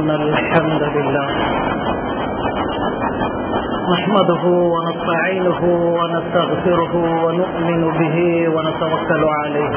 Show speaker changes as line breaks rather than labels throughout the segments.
إن الحمد لله نحمده ونستعينه ونستغفره ونؤمن به ونتوكل عليه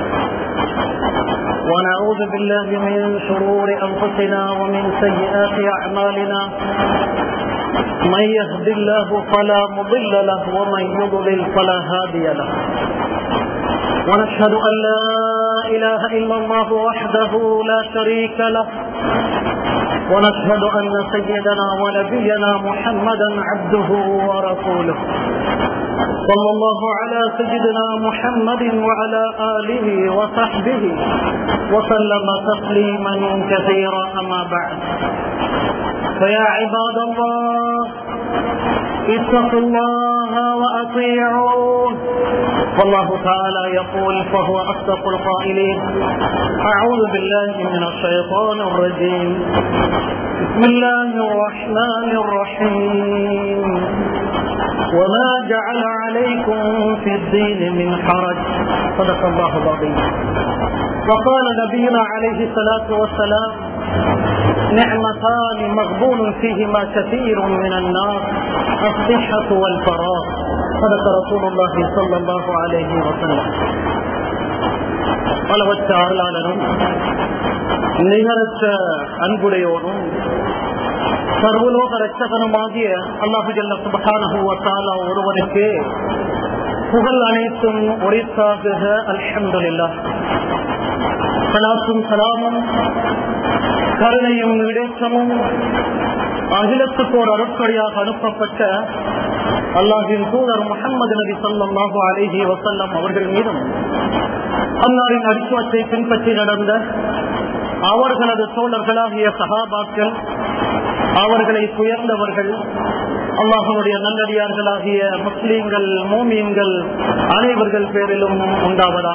ونعوذ بالله من شرور أنفسنا ومن سيئات أعمالنا من يهد الله فلا مضل له ومن يضلل فلا هادي له ونشهد أن لا إله إلا الله وحده لا شريك له ونشهد أن سيدنا ونبينا محمدا عبده ورسوله صلى الله على سيدنا محمد وعلى آله وصحبه وسلم تسليما كثيرا أما بعد فيا عباد الله اتقوا الله وأطيعوه والله تعالى يقول فهو أصدق القائلين أعوذ بالله من الشيطان الرجيم بسم الله الرحمن الرحيم وما جعل عليكم في الدين من حرج صدق الله العظيم وقال نبينا عليه الصلاة والسلام نعمتان مغبون فيهما كثير من الناس الصحة والفراغ صدق رسول الله صلى الله عليه وسلم அளவற்ற அருளாளரும் நிகரற்ற அன்புடையோடும் சர்வலோக ரட்சகனுமாகிய அல்லாஹு ஜல்ல சுபகானஹுவத்தாலா ஒருவனுக்கு புகழ் அனைத்தும் ஒரிசாகுக அல்ஹம்துலில்லாஹ் சலாத்தும் சலாமும் கருணையும் இடைச்சமும் அகிலத்துக்கோர் அருட்கொடையாக அனுப்பப்பட்ட அல்லாஹின் தூதர் முகமது நபி சொல்லாஹு அலேஹி வசல்லம் அவர்கள் மீதும் அன்னாரின் அடிச்சுவத்தை பின்பற்றி நடந்த அவர்களது தோழர்களாகிய சகாபாக்கள் அவர்களை துயர்ந்தவர்கள் அல்லாஹனுடைய நல்லடியார்களாகிய முஸ்லீம்கள் மோமீன்கள் அனைவர்கள் பேரிலும் உண்டாவதா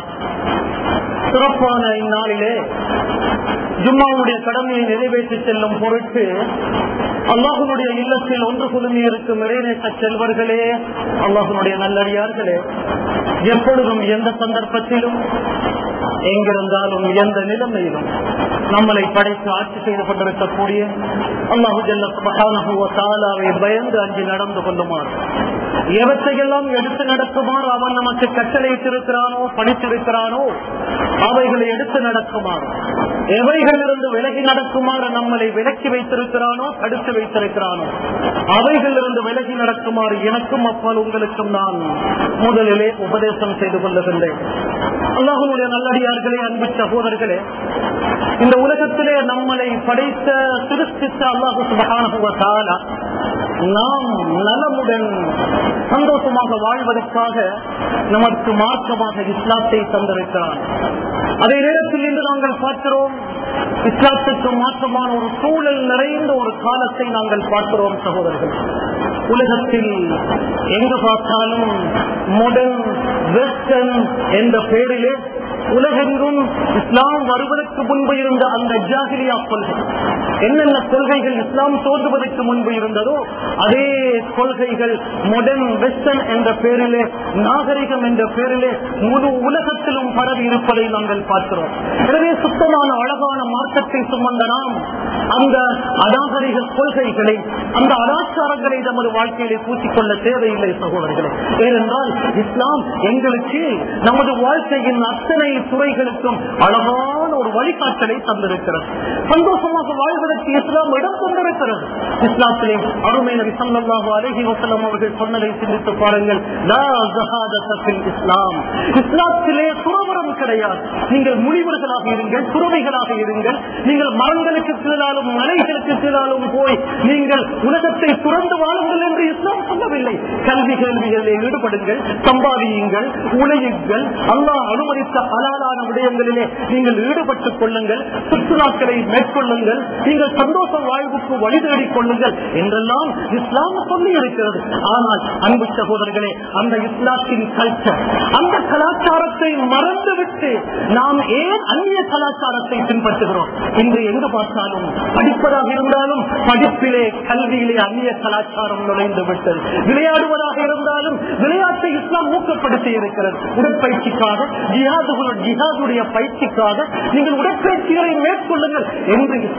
சிறப்பான இந்நாளிலே ஜும்மாவுடைய கடமையை நிறைவேற்றி செல்லும் பொருட்டு அல்லாஹனுடைய இல்லத்தில் ஒன்று குழுமி இருக்கும் இறைநேச செல்வர்களே அல்லாஹனுடைய நல்லடியார்களே எப்பொழுதும் எந்த சந்தர்ப்பத்திலும் எங்கிருந்தாலும் எந்த நிலைமையிலும் நம்மளை படைத்து ஆட்சி செய்து கொண்டிருக்கக்கூடிய அல்லாஹு ஜல்லாவை பயந்து அஞ்சு நடந்து கொள்ளுமாறு எவற்றையெல்லாம் எடுத்து நடக்குமாறு அவன் நமக்கு கட்டளையிட்டிருக்கிறானோ படித்திருக்கிறானோ அவைகளை எடுத்து நடக்குமாறு எவைகளிலிருந்து விலகி நடக்குமாறு நம்மளை விலக்கி வைத்திருக்கிறானோ தடுத்து வைத்திருக்கிறானோ அவைகளிலிருந்து விலகி நடக்குமாறு எனக்கும் அப்பால் உங்களுக்கும் நான் முதலிலே உபதேசம் செய்து கொள்ளுகின்றேன் அல்லாஹனுடைய நல்லடியார்களே அன்பு சகோதரர்களே இந்த உலகத்திலே நம்மளை படைத்த திருஷ்டித்த அல்லாஹு சுபகான நாம் நலமுடன் சந்தோஷமாக வாழ்வதற்காக நமக்கு மார்க்கமாக இஸ்லாத்தை தந்திருக்கிறார் அதே நேரத்தில் இன்று நாங்கள் பார்க்கிறோம் இஸ்லாத்துக்கு மாற்றமான ஒரு சூழல் நிறைந்த ஒரு காலத்தை நாங்கள் பார்க்கிறோம் சகோதரர்கள் உலகத்தில் எங்கு பார்த்தாலும் மாடர்ன் வெஸ்டர்ன் என்ற பெயரிலே உலகெங்கும் இஸ்லாம் வருவதற்கு முன்பு இருந்த அந்த ஜாகிலியா கொள்கை என்னென்ன கொள்கைகள் இஸ்லாம் தோன்றுவதற்கு முன்பு இருந்ததோ அதே கொள்கைகள் மாடர்ன் வெஸ்டர்ன் என்ற பெயரிலே நாகரிகம் என்ற பெயரிலே முழு உலகத்திலும் பரவி இருப்பதை நாங்கள் பார்க்கிறோம் எனவே சுத்தமான அழகான மார்க்கத்தை சுமந்த நாம் அந்த அநாகரிக கொள்கைகளை அந்த அனாச்சாரங்களை நமது வாழ்க்கையிலே பூச்சிக்கொள்ள தேவையில்லை சகோதரர்களே ஏனென்றால் இஸ்லாம் எங்களுக்கு நமது வாழ்க்கையின் அத்தனை துறைகளுக்கும் அழகான ஒரு வழிகாட்டலை தந்திருக்கிறது சந்தோஷமாக வாழ்வதற்கு இஸ்லாம் இடம் கொண்டிருக்கிறது இஸ்லாத்திலே அருமை நபி சல்லாஹு அலஹி வசலம் அவர்கள் சொன்னதை சிந்தித்து பாருங்கள் இஸ்லாம் இஸ்லாத்திலே துறவரம் கிடையாது நீங்கள் முனிவர்களாக இருங்கள் துறவைகளாக இருங்கள் நீங்கள் மரங்களுக்கு கீழாலும் மலைகளுக்கு கீழாலும் போய் நீங்கள் உலகத்தை துறந்து வாழுங்கள் என்று இஸ்லாம் சொல்லவில்லை கல்வி கேள்விகளில் ஈடுபடுங்கள் சம்பாதியுங்கள் உழையுங்கள் அல்லாஹ் அனுமதித்த ஹலாலான விடயங்களிலே நீங்கள் ஈடுபட்டுக் கொள்ளுங்கள் சுற்றுலாக்களை மேற்கொள்ளுங்கள் நீங்கள் சந்தோஷ வாழ்வுக்கு வழி தேடிக் கொள்ளுங்கள் என்றெல்லாம் இஸ்லாம் சொல்லி இருக்கிறது ஆனால் அன்பு சகோதரர்களே அந்த இஸ்லாத்தின் கல்ச்சர் அந்த கலாச்சாரத்தை மறந்துவிட்டு நாம் ஏன் அந்நிய கலாச்சாரத்தை பின்பற்றுகிறோம் இன்று எங்கு பார்த்தாலும் படிப்பதாக இருந்தாலும் படிப்பிலே கல்வியிலே அந்நிய கலாச்சாரம் நுழைந்து விட்டது விளையாடுவதாக இருந்தாலும் விளையாட்டை இஸ்லாம் ஊக்கப்படுத்தி இருக்கிறது உடற்பயிற்சிக்காக ஜிஹாதுடைய ஜிஹாதுடைய பயிற்சிக்காக நீங்கள் உடற்பயிற்சிகளை மேற்கொள்ளுங்கள் என்று இஸ்லாம்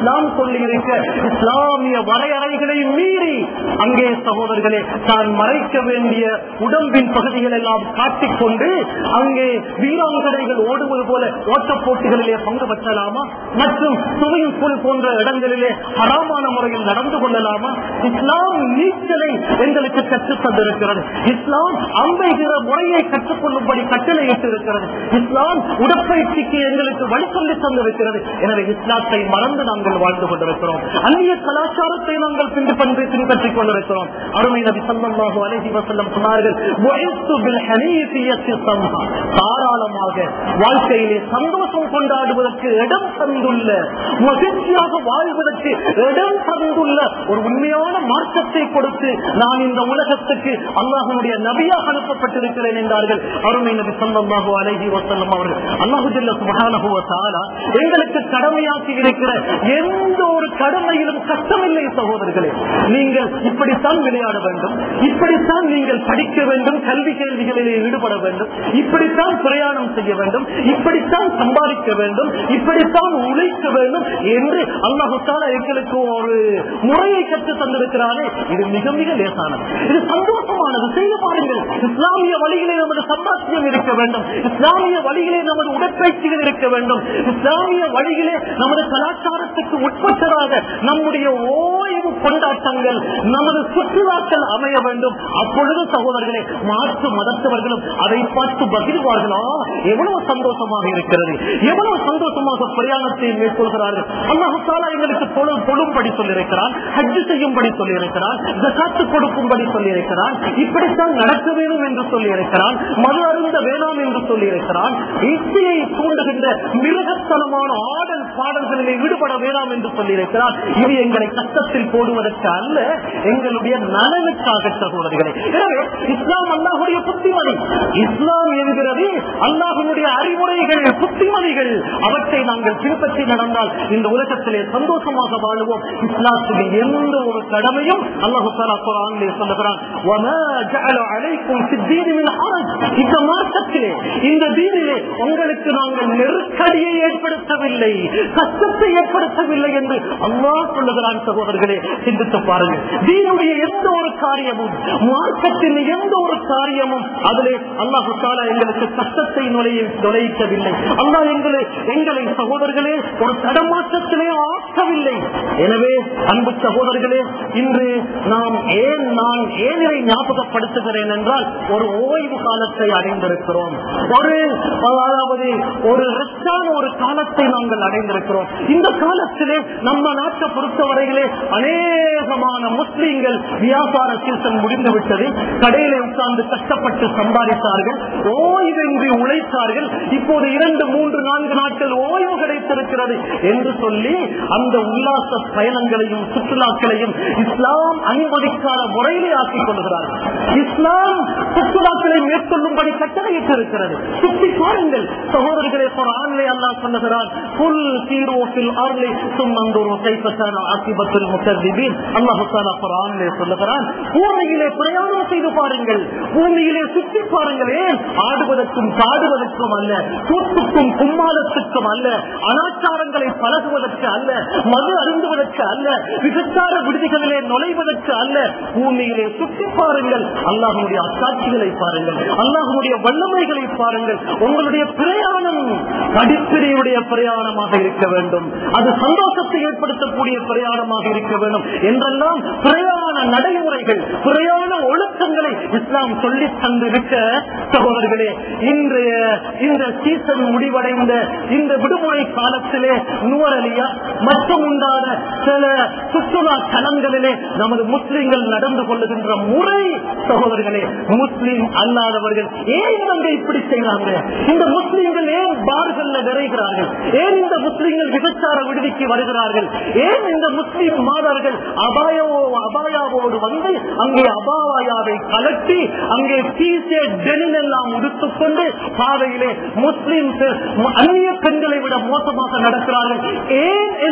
சொல்லி இருக்க இஸ்லாமிய வரையறைகளை மீறி அங்கே சகோதரர்களே தான் மறைக்க வேண்டிய உடம்பின் பகுதிகள் எல்லாம் காட்டிக்கொண்டு அங்கே வீராங்கனைகள் ஓடுவது போல ஓட்டப் போட்டிகளிலே பங்கு பெற்றலாமா மற்றும் சுவையும் புல் போன்ற இடங்களிலே ஹராமான முறையில் நடந்து கொள்ளலாமா இஸ்லாம் நீச்சலை எங்களுக்கு கற்றுத் தந்திருக்கிறது இஸ்லாம் அம்பைகிற முறையை கற்றுக்கொள்ளும்படி கட்டளையிட்டு இருக்கிறது இஸ்லாம் உடற்பயிற்சிக்கு எங்களுக்கு வழி சொல்லி தந்திருக்கிறது எனவே இஸ்லாத்தை மறந்து நாங்கள் வாழ்ந்து கொண்டிருக்கிறோம் அந்நிய கலாச்சாரத்தை நாங்கள் பின்பற்றி பின்பற்றிக் கொண்டிருக்கிறோம் அருமை நபி சல்லல்லாஹு அலைஹி வஸல்லம் சொன்னார்கள் "புஇஸ்து பில் ஹனீஃபியத்தி ஸம்ஹா." தாராளமாக வாழ்க்கையிலே சந்தோஷம் கொண்டாடுவதற்கு இடம் தந்துள்ள மகிழ்ச்சியாக வாழ்வதற்கு இடம் தந்துள்ள ஒரு உண்மையான மார்க்கத்தை கொடுத்து நான் இந்த உலகத்துக்கு அல்லாஹனுடைய நபியாக அனுப்பப்பட்டிருக்கிறேன் என்றார்கள் அருமை நபி சல்லல்லாஹு அலைஹி வஸல்லம் அவர்கள் அல்லாஹு ஜல்ல சுப்ஹானஹு வ தஆலா எங்களுக்கு கடமையாக்கி இருக்கிற எந்த ஒரு கடமையிலும் கஷ்டமில்லை சகோதரர்களே நீங்கள் இப்படித்தான் விளையாட வேண்டும் இப்படித்தான் நீங்கள் படிக்க வேண்டும் கல்வி கேள்விகளிலே ஈடுபட வேண்டும் இப்படித்தான் பிரயாணம் செய்ய வேண்டும் இப்படித்தான் சம்பாதிக்க வேண்டும் இப்படித்தான் உழைக்க வேண்டும் என்று அல்லாஹு தஆலா எங்களுக்கு ஒரு முறையை கற்று தந்திருக்கிறாரே இது மிக மிக லேசானது இது சந்தோஷமானது செய்து பாருங்கள் இஸ்லாமிய வழியிலே நமது சம்பாத்தியம் இருக்க வேண்டும் இஸ்லாமிய வழியிலே நமது உடற்பயிற்சிகள் இருக்க வேண்டும் இஸ்லாமிய வழியிலே நமது கலாச்சாரத்துக்கு உட்பட்டதாக நம்முடைய ஓய்வு கொண்டாட்டங்கள் நமது சுற்றுலாக்கள் அமைய வேண்டும் அப்பொழுது சகோதரர்களே மாற்று மதத்தவர்களும் அதை பார்த்து பகிர்வார்களா எவ்வளவு சந்தோஷமாக இருக்கிறது எவ்வளவு சந்தோஷமாக பிரயாணத்தை மேற்கொள்கிறார்கள் அல்லாஹு தாலா எங்களுக்கு தொழு தொழும்படி சொல்லியிருக்கிறான் ஹஜ்ஜு செய்யும்படி சொல்லியிருக்கிறான் ஜகாத்து கொடுக்கும்படி சொல்லியிருக்கிறான் இப்படித்தான் நடக்க வேண்டும் என்று சொல்லியிருக்கிறான் மது அருந்த வேணாம் என்று சொல்லியிருக்கிறான் இசையை தூண்டுகின்ற மிருகத்தனமான ஆடல் பாடல்களிலே ஈடுபட வேண்டாம் என்று சொல்லியிருக்கிறான் இது எங்களை கஷ்டத்தில் போடுவதற்கு அல்ல எங்களுடைய நலனுக்காக சகோதரிகளே எனவே இஸ்லாம் அல்லாஹுடைய புத்திமதி இஸ்லாம் என்கிறது அல்லாஹனுடைய அறிவுரைகள் புத்திமதிகள் அவற்றை நாங்கள் பின்பற்றி நடந்தால் இந்த உலகத்திலே சந்தோஷமாக வாழுவோம் இஸ்லாத்துடைய எந்த ஒரு கடமையும் அல்லாஹு தாலா குரானிலே சொல்லுகிறான் "வமா ஜஅல அலைக்கும் ஃபித்தீனி மின் ஹரஜ்." இந்த மார்க்கத்திலே இந்த தீனிலே உங்களுக்கு நாங்கள் நெருக்கடியை ஏற்படுத்தவில்லை கஷ்டத்தை ஏற்படுத்தவில்லை என்று அல்லாஹ் சொல்லுகிறான் சகோதரர்களே சிந்தித்து பாருங்கள் தீனுடைய எந்த ஒரு காரியமும் மார்க்கத்தின் எந்த ஒரு காரியமும் அதிலே அல்லாஹு தாலா எங்களுக்கு கஷ்டத்தை நுழைய நுழைக்கவில்லை அல்லாஹ் எங்களை எங்களை சகோதரர்களே ஒரு தடமாற்றத்திலே ஆக்கவில்லை எனவே அன்பு சகோதரர்களே இன்று நாம் ஏன் நான் ஏன் இதை ஞாபகப்படுத்துகிறேன் என்றால் ஒரு ஓய்வு காலத்தை அடைந்திருக்கிறோம் ஒரு அதாவது ஒரு ரெஸ்டான ஒரு காலத்தை நாங்கள் அடைந்திருக்கிறோம் இந்த காலத்திலே நம்ம நாட்டை பொறுத்தவரையிலே அநேகமான முஸ்லீம்கள் வியாபார சீசன் முடிந்துவிட்டது கடையிலே உட்கார்ந்து கஷ்டப்பட்டு சம்பாதித்தார்கள் ஓய்வின்றி உழைத்தார்கள் இப்போது இரண்டு மூன்று நான்கு நாட்கள் ஓய்வு கிடைத்திருக்கிறது என்று சொல்லி அந்த உல்லாச பயணங்களையும் சுற்றுலாக்களையும் இஸ்லாம் அனுமதிக்காத முறையிலே ஆக்கிக் கொள்கிறார்கள் இஸ்லாம் சுற்றுலாக்களை மேற்கொள்ளும்படி கட்டளையிட்டு இருக்கிறது சுற்றி பாருங்கள் சகோதரர்களே ஆண்மை அல்லாஹ் சொல்லுகிறான் புல் சீரோஃபில் ஆர்லை சும்மந்தூரோ கைப்பற்றான ஆசிபத்தில் முக்கர்திபீன் அல்லாஹு தாலா குரானிலே சொல்லுகிறான் பூமியிலே பிரயாணம் செய்து பாருங்கள் பூமியிலே சுற்றி பாருங்கள் ஏன் ஆடுவதற்கும் பாடுவதற்கும் அல்ல கூத்துக்கும் கும்மாளத்துக்கும் அல்ல அனாச்சாரங்களை பழகுவதற்கு அல்ல மது அருந்துவதற்கு அல்ல விபச்சார விடுதிகளிலே நுழைவதற்கு அல்ல பூமியிலே சுற்றி பாருங்கள் அல்லாஹனுடைய அத்தாட்சிகளை பாருங்கள் அல்லாஹனுடைய வல்லமைகளை பாருங்கள் உங்களுடைய பிரயாணம் படிப்பினையுடைய பிரயாணமாக இருக்க வேண்டும் அது சந்தோஷத்தை ஏற்படுத்தக்கூடிய பிரயாணமாக இருக்க வேண்டும் என்றெல்லாம் பிரயாண நடைமுறைகள் பிரயாண ஒழுக்கங்களை இஸ்லாம் சொல்லி தந்திருக்க சகோதரர்களே இன்றைய இந்த சீசன் முடிவடைந்த இந்த விடுமுறை காலத்திலே நுவரலியா மற்றும் உண்டான சில சுற்றுலா தலங்களிலே நமது முஸ்லிம்கள் நடந்து கொள்ளுகின்ற முறை சகோதரர்களே முஸ்லிம் அல்லாதவர்கள் ஏன் இவங்க இப்படி செய்யறாங்க இந்த முஸ்லிம்கள் ஏன் பார்கள்ல விரைகிறார்கள் ஏன் இந்த முஸ்லிம்கள் விபச்சார விடுதிக்கு வருகிறார்கள் ஏன் இந்த முஸ்லிம் மாதர்கள் அபாயோ அபாயாவோடு வந்து அங்கே அபாயாவை கலட்டி அங்கே பீசே டெனில் எல்லாம் உடுத்துக்கொண்டு பாதையிலே முஸ்லிம் அந்நிய பெண்களை விட மோசமாக நடக்கிறார்கள் ஏன் என்று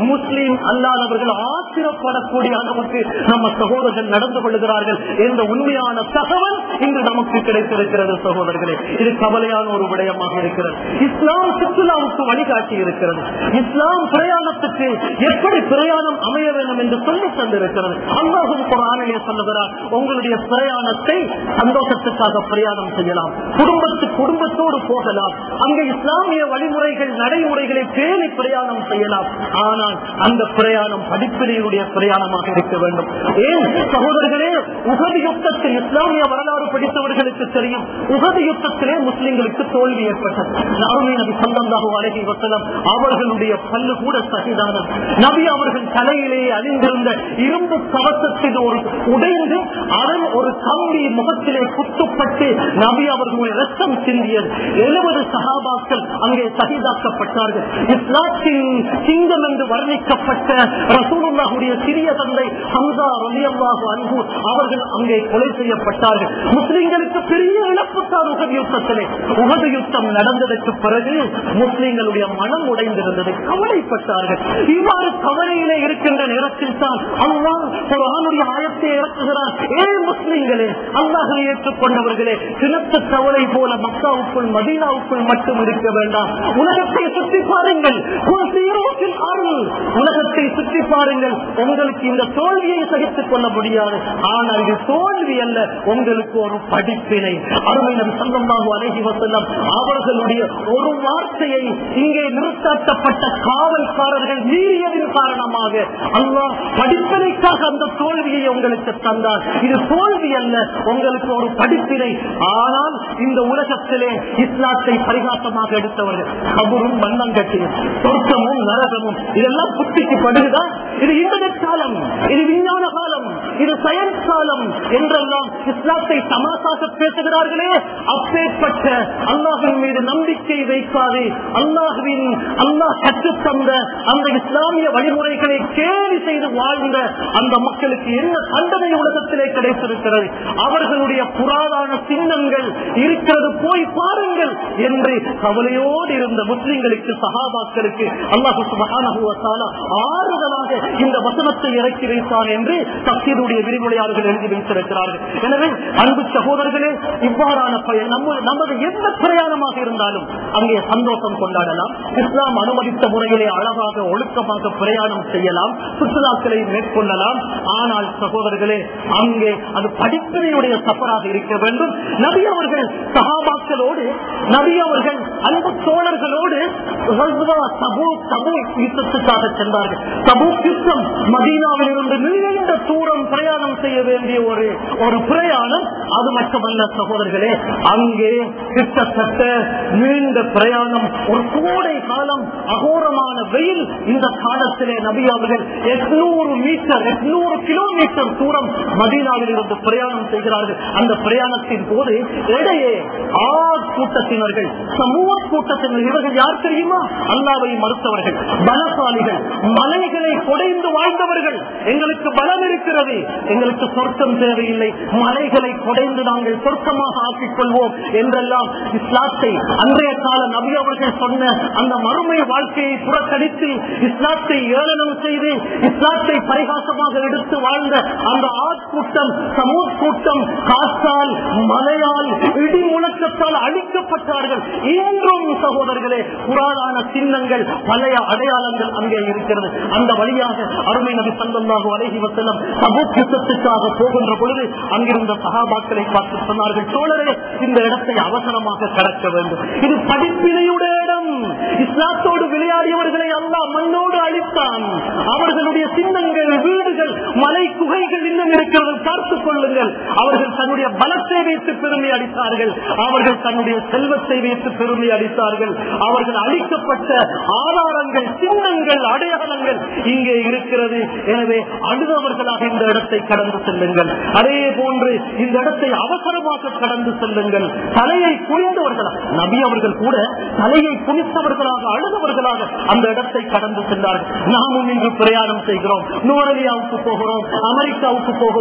முஸ்லீம் அல்லாதவர்கள் ஆத்திரப்படக்கூடிய அளவுக்கு நம்ம சகோதரர்கள் நடந்து கொள்கிறார்கள் என்ற உண்மையான தகவல் இன்று நமக்கு கிடைத்திருக்கிறது சகோதரர்களே இது கவலையான ஒரு விடயமாக இருக்கிறது இஸ்லாம் சுற்றுலாவுக்கு வழிகாட்டி இருக்கிறது இஸ்லாம் பிரயாணத்துக்கு எப்படி பிரயாணம் அமைய வேண்டும் என்று சொல்லி தந்திருக்கிறது அல்லாஹும் குரானிலே சொல்லுகிறார் உங்களுடைய பிரயாணத்தை சந்தோஷத்துக்காக பிரயாணம் செய்யலாம் குடும்பத்து குடும்பத்தோடு போகலாம் அங்கே இஸ்லாமிய வழிமுறைகள் நடைமுறைகளை பேணி பிரயாணம் செய்யலாம் ஆனால் அந்த பிரயாணம் படிப்பினையுடைய பிரயாணமாக இருக்க வேண்டும் ஏன் சகோதரர்களே உகதி யுத்தத்தில் இஸ்லாமிய வரலாறு படித்தவர்களுக்கு தெரியும் உகதி யுத்தத்திலே முஸ்லிம்களுக்கு தோல்வி ஏற்பட்டது நாமே நபி சல்லல்லாஹு அலைஹி வஸல்லம் அவர்களுடைய பல்லு கூட சகிதானது நபி அவர்கள் தலையிலே அணிந்திருந்த இரும்பு கவசத்தில் ஒரு உடைந்து அதன் ஒரு கம்பி முகத்திலே குத்துப்பட்டு நபி அவர்களுடைய ரத்தம் சிந்தியது எழுபது சகாபாக்கள் அங்கே சகிதாக்கப்பட்டார்கள் இஸ்லாத்தின் சிங்கம் என்று வர்ணிக்கப்பட்ட ரசூலுல்லாஹுடைய சிறிய தந்தை ஹம்சா ரலியல்லாஹு அன்ஹு அவர்கள் அங்கே கொலை செய்யப்பட்டார்கள் முஸ்லிம்களுக்கு பெரிய இழப்பு தான் உகது யுத்தத்திலே உகது யுத்தம் நடந்ததற்கு பிறகு முஸ்லிம்களுடைய மனம் உடைந்திருந்தது கவலைப்பட்டார்கள் இவ்வாறு கவலையிலே இருக்கின்ற நேரத்தில் தான் அல்லாஹ் ஒரு ஆணுடைய ஆயத்தை இறக்குகிறார் ஏ முஸ்லிம்களே அல்லாஹை ஏற்றுக்கொண்டவர்களே கிணத்து கவலை போல மக்காவுக்குள் மதீனாவுக்குள் மட்டும் இருக்க வேண்டாம் உலகத்தை சுற்றி பாருங்கள் உன் சீரோக்கில் அருள் உலகத்தை சுற்றி பாருங்கள் உங்களுக்கு இந்த தோல்வியை சகித்துக் கொள்ள முடியாது ஆனால் இது தோல்வி அல்ல உங்களுக்கு ஒரு படிப்பினை அருமை நம் சங்கமாக அழகி வசல்லம் அவர்களுடைய ஒரு வார்த்தையை இங்கே நிறுத்தப்பட்ட காவல்காரர்கள் மீறியதின் காரணமாக அல்லாஹ் படிப்பினைக்காக அந்த தோல்வியை உங்களுக்கு தந்தார் இது தோல்வி அல்ல உங்களுக்கு ஒரு படிப்பினை ஆனால் இந்த உலகத்திலே இஸ்லாத்தை பரிகாசமாக எடுத்தவர்கள் கபரும் மண்ணங்கட்டியும் சொர்க்கமும் நரகமும் இதெல்லாம் புத்திக்கு படுகுதா இது இன்டர்நெட் காலம் இது விஞ்ஞான காலம் இது சயின்ஸ் காலம் என்றெல்லாம் இஸ்லாத்தை தமாசாக பேசுகிறார்களே அப்பேற்பட்ட அல்லாஹின் மீது நம்பிக்கை வைக்காது அல்லாஹுவின் அல்லாஹ் கற்றுத் தந்த அந்த இஸ்லாமிய வழிமுறைகளை கேலி செய்து வாழ்ந்த அந்த மக்களுக்கு என்ன தண்டனை உலகத்திலே கிடைத்திருக்கிறது அவர்களுடைய புராதான சின்னங்கள் இருக்கிறது போய் பாருங்கள் என்று கவலையோடு இருந்த முஸ்லிம்களுக்கு சகாபாக்களுக்கு அல்லாஹு சுபஹானஹு வ தஆலா ஆறுதலாக இந்த வசனத்தை இறக்கி வைத்தான் என்று தப்சீருடைய விரிவுரையாளர்கள் எழுதி வைத்திருக்கிறார்கள் எனவே அன்பு சகோதரர்களே இவ்வாறான பயன் நம்ம நமது எந்த பிரயாணமாக இருந்தாலும் அங்கே சந்தோஷம் கொண்டாடலாம் இஸ்லாம் அனுமதித்த முறையிலே அழகாக ஒழுக்கமாக பிரயாணம் செய்யலாம் சுற்றுலாக்களை மேற்கொள்ளலாம் ஆனால் சகோதரர்களே அங்கே அது படிப்பினையுடைய சஃபராக இருக்க வேண்டும் நபி அவர்கள் சகாபாக்களோடு நபி அவர்கள் அன்பு தோழர்களோடு கஸ்வா, தபூக், தபூக் யுத்தத்துக்காக சென்றார்கள் தபூக் யுத்தம் மதீனாவில் இருந்து நீண்ட தூரம் பிரயாணம் செய்ய வேண்டிய ஒரு ஒரு பிரயாணம் அது மட்டுமல்ல சகோதரர்களே அங்கே கிட்டத்தட்ட நீண்ட பிரயாணம் ஒரு கோடை காலம் அகோரமான வெயில் இந்த காலத்திலே நபி அவர்கள் எட்நூறு மீட்டர் எட்நூறு கிலோமீட்டர் தூரம் மதீனாவில் இருந்து பிரயாணம் செய்கிறார்கள் அந்த பிரயாணத்தின் போது இடையே ஆர் கூட்டத்தினர்கள் சமூக கூட்டத்தினர் இவர்கள் யார் தெரியுமா அல்லாவை மறுத்தவர்கள் பலசாலிகள் மலைகளை கொடைந்து வாழ்ந்தவர்கள் எங்களுக்கு பலம் இருக்கிறது எங்களுக்கு சொர்க்கம் தேவையில்லை மலைகளை கொடைந்து நாங்கள் சொர்க்கமாக ஆக்கிக் கொள்வோம் என்றெல்லாம் இஸ்லாத்தை அன்றைய கால நபி அவர்கள் சொன்ன அந்த மறுமை வாழ்க்கையை புறக்கணித்து இஸ்லாத்தை ஏளனம் செய்து இஸ்லாத்தை பரிகாசமாக எடுத்து வாழ்ந்த அந்த ஆட்கூட்டம் சமூக கூட்டம் காற்றால் மழையால் இடி முழக்கத்தால் அழிக்கப்பட்டார்கள் இன்றும் சகோதரர்களே புராதான சின்னங்கள் பழைய அடையாளங்கள் அங்கே இருக்கிறது அந்த வழியாக அருமை நபி சல்லாஹு அலைஹி வசல்லம் சபூக் யுத்தத்துக்காக போகின்ற பொழுது அங்கிருந்த சகாபாக்களை பார்த்து சொன்னார்கள் தோழரே இந்த இடத்தை அவசரமாக கடக்க வேண்டும் இது படிப்பினையுடைய இடம் இஸ்லாத்தோடு விளையாடியவர்களை அல்லாஹ் மண்ணோடு அழித்தான் அவர்களுடைய சின்னங்கள் வீடுகள் மலை குகைகள் இன்னும் இருக்கிறது பார்த்துக் கொள்ளுங்கள் அவர்கள் தன்னுடைய பலத்தை வைத்து பெருமை அடித்தார்கள் அவர்கள் தன்னுடைய செல்வத்தை வைத்து பெருமை அடித்தார்கள் அவர்கள் அளிக்கப்பட்ட ஆதாரங்கள் சின்னங்கள் அடையாளங்கள் இங்கே இருக்கிறது எனவே அழுதவர்களாக இந்த இடத்தை கடந்து செல்லுங்கள் அதே போன்று இந்த இடத்தை அவசரமாக கடந்து செல்லுங்கள் தலையை குனிந்தவர்களாக நபி அவர்கள் கூட தலையை குனித்தவர்களாக அழுதவர்களாக அந்த இடத்தை கடந்து சென்றார்கள் நாமும் இன்று பிரயாணம் செய்கிறோம் நூரலியாவுக்கு போகிறோம் அமெரிக்காவுக்கு போகிறோம்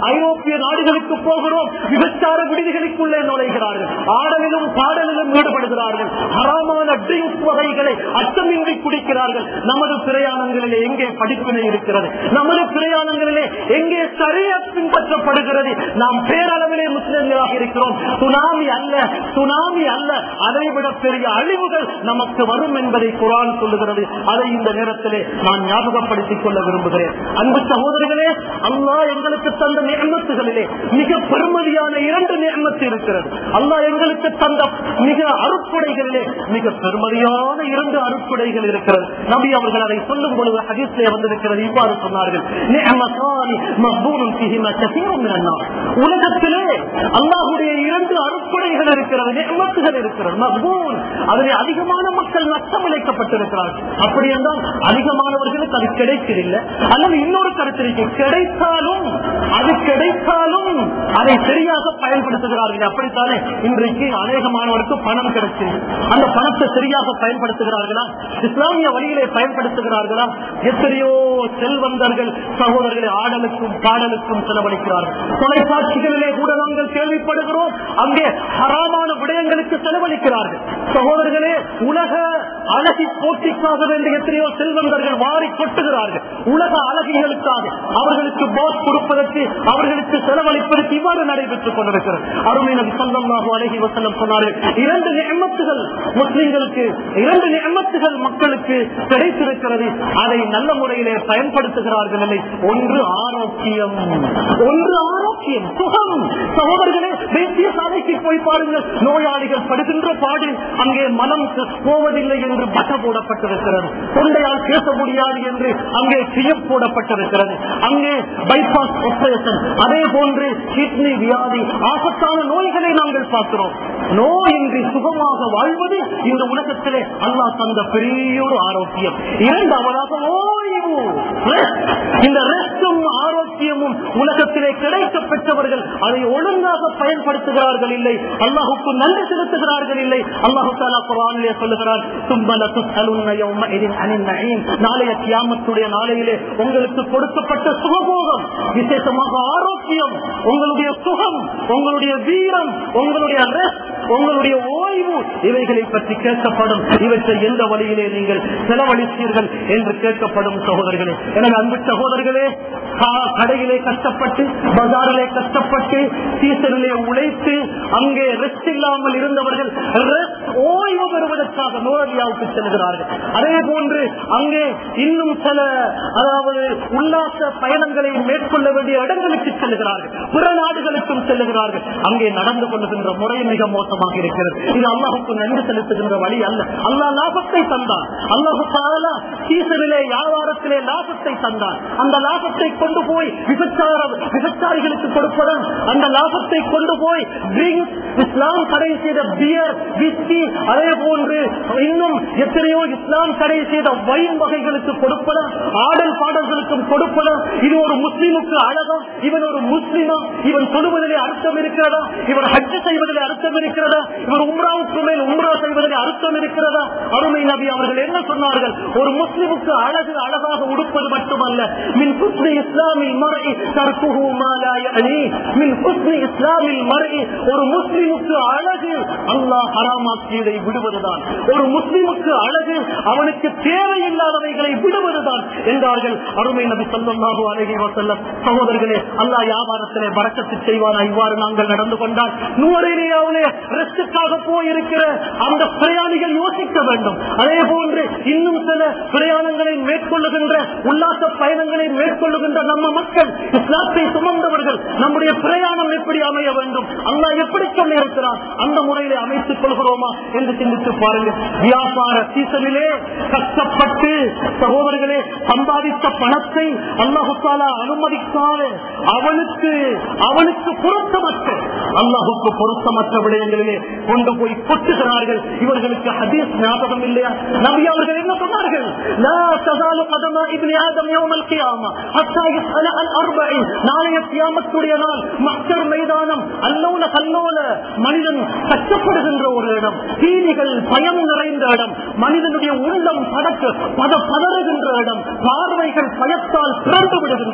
ஐரோப்பிய நாடுகளுக்கு போகிறோம் விபச்சார விடுதிகளுக்குள்ளே நுழைகிறார்கள் ஆடலிலும் பாடலிலும் ஈடுபடுகிறார்கள் ஹராமான ட்ரிங்க்ஸ் வகைகளை அச்சமின்றி குடிக்கிறார்கள் நமது பிரயாணங்களிலே எங்கே படிப்பினை இருக்கிறது நமது பிரயாணங்களிலே எங்கே சரியா பின்பற்றப்படுகிறது நாம் பேரளவிலே முஸ்லிம்களாக இருக்கிறோம் சுனாமி அல்ல சுனாமி அல்ல அதைவிட பெரிய அழிவுகள் நமக்கு வரும் என்பதை குரான் சொல்லுகிறது அதை இந்த நேரத்திலே நான் ஞாபகப்படுத்திக் கொள்ள விரும்புகிறேன் அன்பு சகோதரர்களே அல்லாஹ் எங்களுக்கு தந்த நியமத்துகளிலே மிக பெருமதியான இரண்டு நியமத்து இருக்கிறது அல்லாஹ் எங்களுக்கு தந்த மிக அருட்படைகளிலே மிக பெருமதியான இரண்டு அருட்படைகள் இருக்கிறது நபி அவர்கள் அதை சொல்லும் பொழுது ஹதீஸ்லே வந்திருக்கிறது இவ்வாறு சொன்னார்கள் நிஅமத்தானி மக்பூனும் ஃபீஹிமா கஸீரும் மினன் நாஸ். உலகத்திலே அல்லாஹ்வுடைய இரண்டு அருட்படைகள் இருக்கிறது நியமத்துகள் இருக்கிறது மக்பூன் அதிலே அதிகமான மக்கள் நஷ்டம் இழைக்கப்பட்டிருக்கிறார்கள் அப்படி என்றால் அதிகமானவர்களுக்கு அது கிடைக்கவில்லை அல்லது இன்னொரு கருத்திற்கு கிடைத்தாலும் அது கிடைத்தாலும் அதை சரியாக பயன்படுத்துகிறார்கள் அப்படித்தானே இன்றைக்கு அநேக மாணவருக்கு பணம் கிடைச்சது அந்த பணத்தை சரியாக பயன்படுத்துகிறார்களா இஸ்லாமிய வழியிலே பயன்படுத்துகிறார்களா எத்தனையோ செல்வந்தர்கள் சகோதரர்களை ஆடலுக்கும் பாடலுக்கும் செலவழிக்கிறார்கள் தொலைக்காட்சிகளிலே கூட நாங்கள் கேள்விப்படுகிறோம் அங்கே ஹராமான விடயங்களுக்கு செலவழிக்கிறார்கள் சகோதரர்களே உலக அழகி போட்டிக்காக வேண்டிய எத்தனையோ செல்வந்தர்கள் வாரி கொட்டுகிறார்கள் உலக அழகிகளுக்காக அவர்களுக்கு பாஸ் கொடுப்பதற்கு அவர்களுக்கு செலவழிப்பதற்கு இவ்வாறு நடைபெற்றுக் கொண்டிருக்கிறது அருமை நபி ஸல்லல்லாஹு அலைஹி வஸல்லம் சொன்னார்கள் இரண்டு நியமத்துகள் முஸ்லிம்களுக்கு இரண்டு நியமத்துகள் மக்களுக்கு கிடைத்திருக்கிறது அதை நல்ல முறையிலே பயன்படுத்துகிறார்கள் இல்லை ஒன்று ஆரோக்கியம் ஒன்று ஆரோக்கியம் சுகம் சகோதரர்களே தேசிய சாலைக்கு போய் பாருங்கள் நோயாளிகள் படுகின்ற பாடு அங்கே மனம் போவதில்லை என்று பட்ட போடப்பட்டிருக்கிறது தொண்டையால் பேச முடியாது என்று அங்கே சியம் போடப்பட்டிருக்கிறது அங்கே பைபாஸ் ஆபரேஷன் அதே போன்று கிட்னி வியாதி ஆபத்தான நோய்களை நாங்கள் பார்க்கிறோம் நோயின்றி சுகமாக வாழ்வது இந்த உலகத்திலே அல்லாஹ் தந்த பெரிய ஒரு ஆரோக்கியம் இரண்டாவதாக ஓய்வு Rest. இந்த ரெஸ்டும் ஆரோக்கியமும் உலகத்திலே கிடைக்க பெற்றவர்கள் அதை ஒழுங்காக பயன்படுத்துகிறார்கள் இல்லை அல்லாஹுக்கு நன்றி செலுத்துகிறார்கள் இல்லை அல்லாஹு தாலா குரானிலே சொல்லுகிறார் தும்பல துஸ்அலுன்ன யௌமஇதின் அனின் நஈம் நாளைய கியாமத்துடைய நாளையிலே உங்களுக்கு கொடுக்கப்பட்ட சுகபோகம் விசேஷமாக ஆரோக்கியம் உங்களுடைய சுகம் உங்களுடைய வீரம் உங்களுடைய rest, உங்களுடைய ஓய்வு இவைகளை பற்றி கேட்கப்படும் இவற்றை எந்த வழியிலே நீங்கள் செலவழித்தீர்கள் என்று கேட்கப்படும் சகோதரர்களே எனவே அன்பு சகோதரர்களே கா- கடையிலே கஷ்டப்பட்டு பஜாரிலே கஷ்டப்பட்டு சீசனிலே உழைத்து அங்கே ரெஸ்ட் இல்லாமல் இருந்தவர்கள் rest, ஓய்வு பெறுவதற்காக நோரவியாவுக்கு செல்கிறார்கள் அதே போன்று அங்கே இன்னும் சில அதாவது உல்லாச பயணங்களை மேற்கொள்ள வேண்டிய இடங்களுக்கு செல்கிறார்கள் பிற நாடுகளுக்கும் செல்லுகிறார்கள் அங்கே நடந்து கொள்ளுகின்ற முறை மிக மோசமாக இருக்கிறது இது அல்லாஹுக்கு நன்றி செலுத்துகின்ற வழி அல்ல அல்லாஹ் லாபத்தை தந்தான் அல்லாஹு தாலா சீசனிலே வியாபாரத்திலே லாபத்தை தந்தான் அந்த லாபத்தை கொண்டு போய் விபச்சார விபச்சாரிகளுக்கு கொடுப்பதும் அந்த லாபத்தை கொண்டு போய் drinks, இஸ்லாம் தடை செய்த பியர் விஸ்கி அதே போன்று இன்னும் எத்தனையோ இஸ்லாம் தடை செய்த வைன் வகைகளுக்கு கொடுப்பதும் ஆடல் பாடல்களுக்கும் கொடுப்பதும் இது ஒரு முஸ்லிமுக்கு அழகா இவன் ஒரு முஸ்லிமா இவன் சொல்லுவதிலே அர்த்தம் இருக்கிறதா இவன் ஹஜ் செய்வதிலே அர்த்தம் இருக்கிறதா இவன் உம்ராவுக்கு மேல் உம்ரா செய்வதிலே அர்த்தம் இருக்கிறதா அருமை நபி அவர்கள் என்ன சொன்னார்கள் ஒரு முஸ்லிமுக்கு அழகு அழகாக உடுப்பது மட்டுமல்ல மின் ஹுஸ்னி இஸ்லாமில் மறை தற்புகு மாலாயணி மின் ஹுஸ்னி இஸ்லாமில் மறை ஒரு முஸ்லிமுக்கு அழகு அல்லாஹ் ஹராமாக்கியதை விடுவதுதான் ஒரு முஸ்லிமுக்கு அழகு அவனுக்கு தேவையில்லாதவைகளை விடுவதுதான் என்றார்கள் அருமை நபி சொல்லல்லாஹு அழகி வசல்லம் சகோதரர்களே அல்லாஹ் வியாபாரத்திலே பறக்கத்து செய்வானா இவ்வாறு நாங்கள் நடந்து கொண்டால் நூறேரியாவிலே ரெஸ்டுக்காக போயிருக்கிற அந்த பிரயாணிகள் யோசிக்க வேண்டும் அதே போன்று இன்னும் சில பிரயாணங்களை மேற்கொள்ளுகின்ற உல்லாச பயணங்களை மேற்கொள்ளுகின்ற நம்ம மக்கள் இஸ்லாத்தை சுமந்தவர்கள் நம்முடைய பிரயாணம் எப்படி அமைய வேண்டும் அல்லாஹ் எப்படி சொல்லி இருக்கிறார் அந்த முறையிலே அமைத்துக் கொள்கிறோமா என்று சிந்தித்து பாருங்கள் வியாபார சீசனிலே கஷ்டப்பட்டு சகோதரர்களே சம்பாதித்த பணத்தை அல்லாஹு தாலா அனுமதிக்காத அவனுக்கு அவனுக்கு பொருத்தமற்ற அல்லாஹுக்கு பொருத்தமற்ற விடயங்களிலே கொண்டு போய் கொட்டுகிறார்கள் இவர்களுக்கு ஹதீஸ் ஞாபகம் இல்லையா நபி அவர்கள் என்ன சொன்னார்கள் லா தஸாலு கதமா இப்னி ஆதம் யௌமல் கியாமா ஹத்தா யஸ்அல அன் அர்பஇன் நாளைய கியாமத்துடைய நாள் மக்கள் மைதானம் அல்லோல கல்லோல மனிதன் கஷ்டப்படுகின்ற ஒரு இடம் தீனிகள் பயம் நிறைந்த இடம் மனிதனுடைய உள்ளம் படக்க பத பதறுகின்ற இடம் பார்வைகள் பயத்தால் திறந்து விடுகின்ற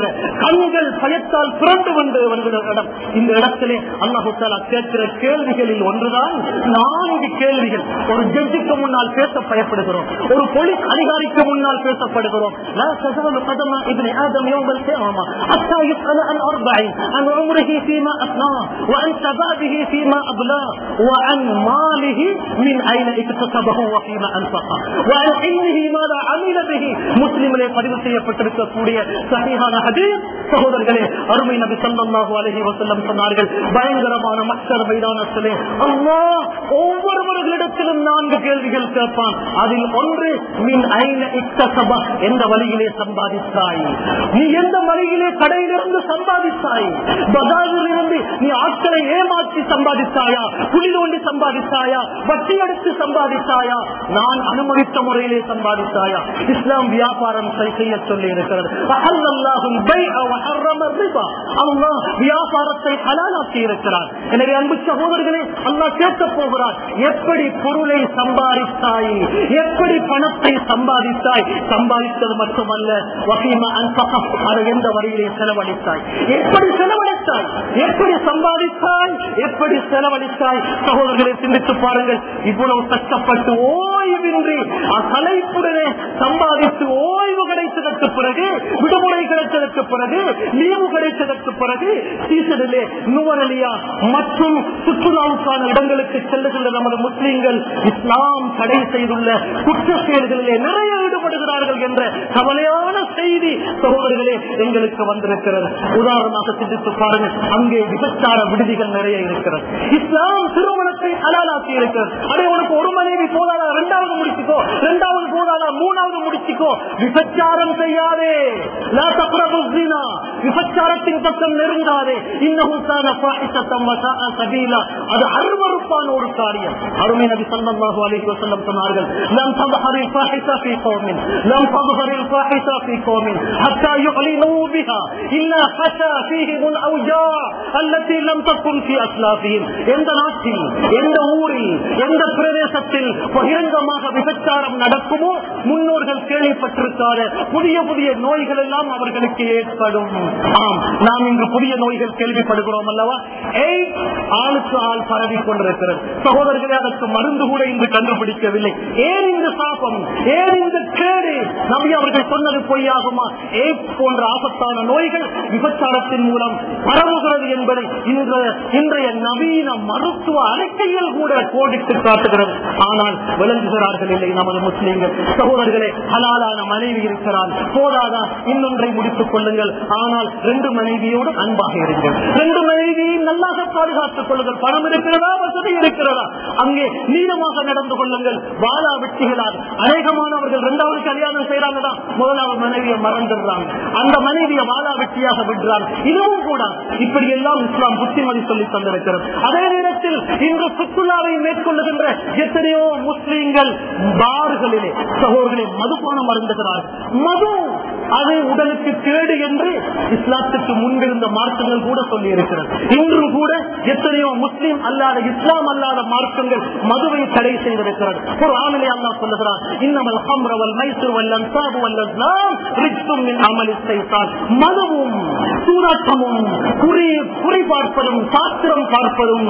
கண்கள் பயத்தால் புரண்டு வந்து வருகிற இடம் இந்த இடத்திலே அல்லாஹு தாலா கேட்கிற கேள்விகளில் ஒன்றுதான் நான்கு கேள்விகள் ஒரு ஜட்ஜுக்கு முன்னால் பேச பயப்படுகிறோம் ஒரு போலீஸ் அதிகாரிக்கு முன்னால் பேசப்படுகிறோம் لا تزال قدم ابن ادم يوم القيامه حتى يسال عن اربع عن عمره فيما افناه وعن شبابه فيما ابلاه وعن ماله من اين اكتسبه وفيما انفقه وعن علمه ماذا عمل به முஸ்லிமிலே பதிவு செய்யப்பட்டிருக்கக்கூடிய சகிஹான ஹதீஸ் சகோதரர்களே அருமை நபி ஸல்லல்லாஹு அலைஹி வஸல்லம் சொன்னார்கள் பயங்கரமான மக்கள் மைதானத்திலே அல்லாஹ் ஒவ்வொருவர்களிடத்திலும் நான்கு கேள்விகள் கேட்பான் அதில் ஒன்று மின் ஐன இக்தசபா எந்த வழியிலே சம்பாதித்தாய் நீ எந்த வழியிலே கடையிலிருந்து சம்பாதித்தாய் பஜாரில் இருந்து நீ ஆட்களை ஏமாற்றி சம்பாதித்தாயா புலி தோண்டி சம்பாதித்தாயா வட்டி எடுத்து சம்பாதித்தாயா நான் அனுமதித்த முறையிலே சம்பாதித்தாயா இஸ்லாம் வியாபாரம் செய்- செய்ய சொல்லி இருக்கிறது அஹல்லல்லாஹுல் பைஅ வ ஹர்ரம ரிபா. அல்லாஹ் வியாபாரத்தை ஹலாலாக்கி இருக்கிறார் எனவே அன்பு சகோதரர்களே அல்லாஹ் கேட்க போகிறார் எப்படி பொருளை சம்பாதித்தாய் எப்படி பணத்தை சம்பாதித்தாய் சம்பாதித்தது மட்டுமல்ல வகீமா அன்பகா அதை எந்த வழியிலே செலவழித்தாய் எப்படி செலவழித்தாய் எப்படி சம்பாதித்தாய் எப்படி செலவழித்தாய் சகோதரர்களை சிந்தித்து பாருங்கள் இவ்வளவு கஷ்டப்பட்டு ஓய்வின்றி கலைப்புடனே சம்பாதித்து ஓய்வு கிடைத்ததற்கு பிறகு விடுமுறை கிடைத்ததற்கு பிறகு லீவு கிடைத்ததற்கு பிறகு சீசனிலே நுவரலியா மற்றும் சுற்றுலாவுக்கான இடங்களுக்கு செல்லுகின்ற நமது முஸ்லிம்கள் இஸ்லாம் தடை செய்துள்ள குற்ற செயல்களிலே நிறைய ஈடுபடுகிறார்கள் என்ற கவலையான செய்தி சகோதரர்களே எங்களுக்கு வந்திருக்கிறது உதாரணமாக சிந்தித்து பாருங்கள் அங்கே விபச்சார விடுதிகள் நிறைய இருக்கிறது இஸ்லாம் திருமணத்தை ஹலாலாக்கி இருக்கிறது அதே உனக்கு ஒரு மனைவி போதாதா இரண்டாவது முடிச்சுக்கோ இரண்டாவது போதாதா மூணாவது முடிச்சுக்கோ விபச்சாரம் செய்யாதே லா தக்ரபு ஸினா. விபச்சாரத்தின் பக்கம் நெருங்காதே இன்னஹு கான ஃபாஹிஷத்தம் வ சாஅ சபீலா அது அருவருப்பான ஒரு காரியம் அருமை நபி ஸல்லல்லாஹு அலைஹி வஸல்லம் சொன்னார்கள் லம் தظهر الفاحشة في قوم لم تظهر الفاحشة في قوم حتى يعلنوا بها إلا خشى فيهم الأوجاع التي لم تكن في أسلافهم எந்த நாட்டில் எந்த ஊரில் எந்த பிரதேசத்தில் பகிரங்கமாக விபச்சாரம் நடக்குமோ முன்னோர்கள் கேள்விப்பட்டிருக்காத புதிய புதிய நோய்கள் எல்லாம் அவர்களுக்கு ஏற்படும் ஆம் நாம் இன்று புதிய நோய்கள் கேள்விப்படுகிறோம் அல்லவா ஏய் ஆளுக்கு ஆள் பரவி கொண்டிருக்கிறது சகோதரர்களே அதற்கு மருந்து கூட இன்று கண்டுபிடிக்கவில்லை ஏன் இந்த சாபம் ஏன் இந்த கேடு நபி அவர்கள் சொன்னது பொய்யாகுமா எய்ட்ஸ் போன்ற ஆபத்தான நோய்கள் விபச்சாரத்தின் மூலம் பரவுகிறது என்பதை இன்று இன்றைய நவீன மருத்துவ அறிக்கைகள் கூட கோடிட்டு காட்டுகிறது ஆனால் விளங்குகிறார்கள் இல்லை நமது முஸ்லிம்கள் சகோதரர்களே ஹலாலான மனைவி இருக்கிறார் போதாதா இன்னொன்றை முடித்துக் கொள்ளுங்கள் ஆனால் ரெண்டு மனைவியோடு அன்பாக இருங்கள் ரெண்டு மனைவியையும் நல்லாக பாதுகாத்துக் கொள்ளுங்கள் பணம் இருக்கிறதா வசதி இருக்கிறதா அங்கே நீளமாக நடந்து கொள்ளுங்கள் வாழா வெற்றிகளால் அநேகமானவர்கள் இரண்டாவது கல்யாணம் செய்யறாங்கடா முதலாவது மனைவியை மறந்துடுறாங்க அந்த மனைவியை வாழா வெற்றியாக விடுறாங்க இதுவும் கூட இப்படி எல்லாம் இஸ்லாம் புத்திமதி சொல்லி தந்திருக்கிறது அதே நேரத்தில் இன்று சுற்றுலாவை மேற்கொள்ளுகின்ற எத்தனையோ முஸ்லீம்கள் பார்களிலே சகோதரர்களை மதுபானம் அருந்துகிறார் மது அது உடலுக்கு கேடு என்று இஸ்லாத்துக்கு முன்பிருந்த மார்க்கங்கள் கூட சொல்லி இருக்கிறது இன்றும் கூட எத்தனையோ முஸ்லீம் அல்லாத இஸ்லாம் அல்லாத மார்க்கங்கள் மதுவை தடை செய்திருக்கிறது ஒரு ஆணிலே அல்லாஹ் சொல்லுகிறார் இன்னமல் ஹம்ர வல் மைசூர் வல் அன்சாபு வல் அஸ்லாம் ரிஜ்சும் மின் அமலி ஷைத்தான் மதுவும் சூதாட்டமும் குறி குறி பார்ப்பதும் சாஸ்திரம் பார்ப்பதும்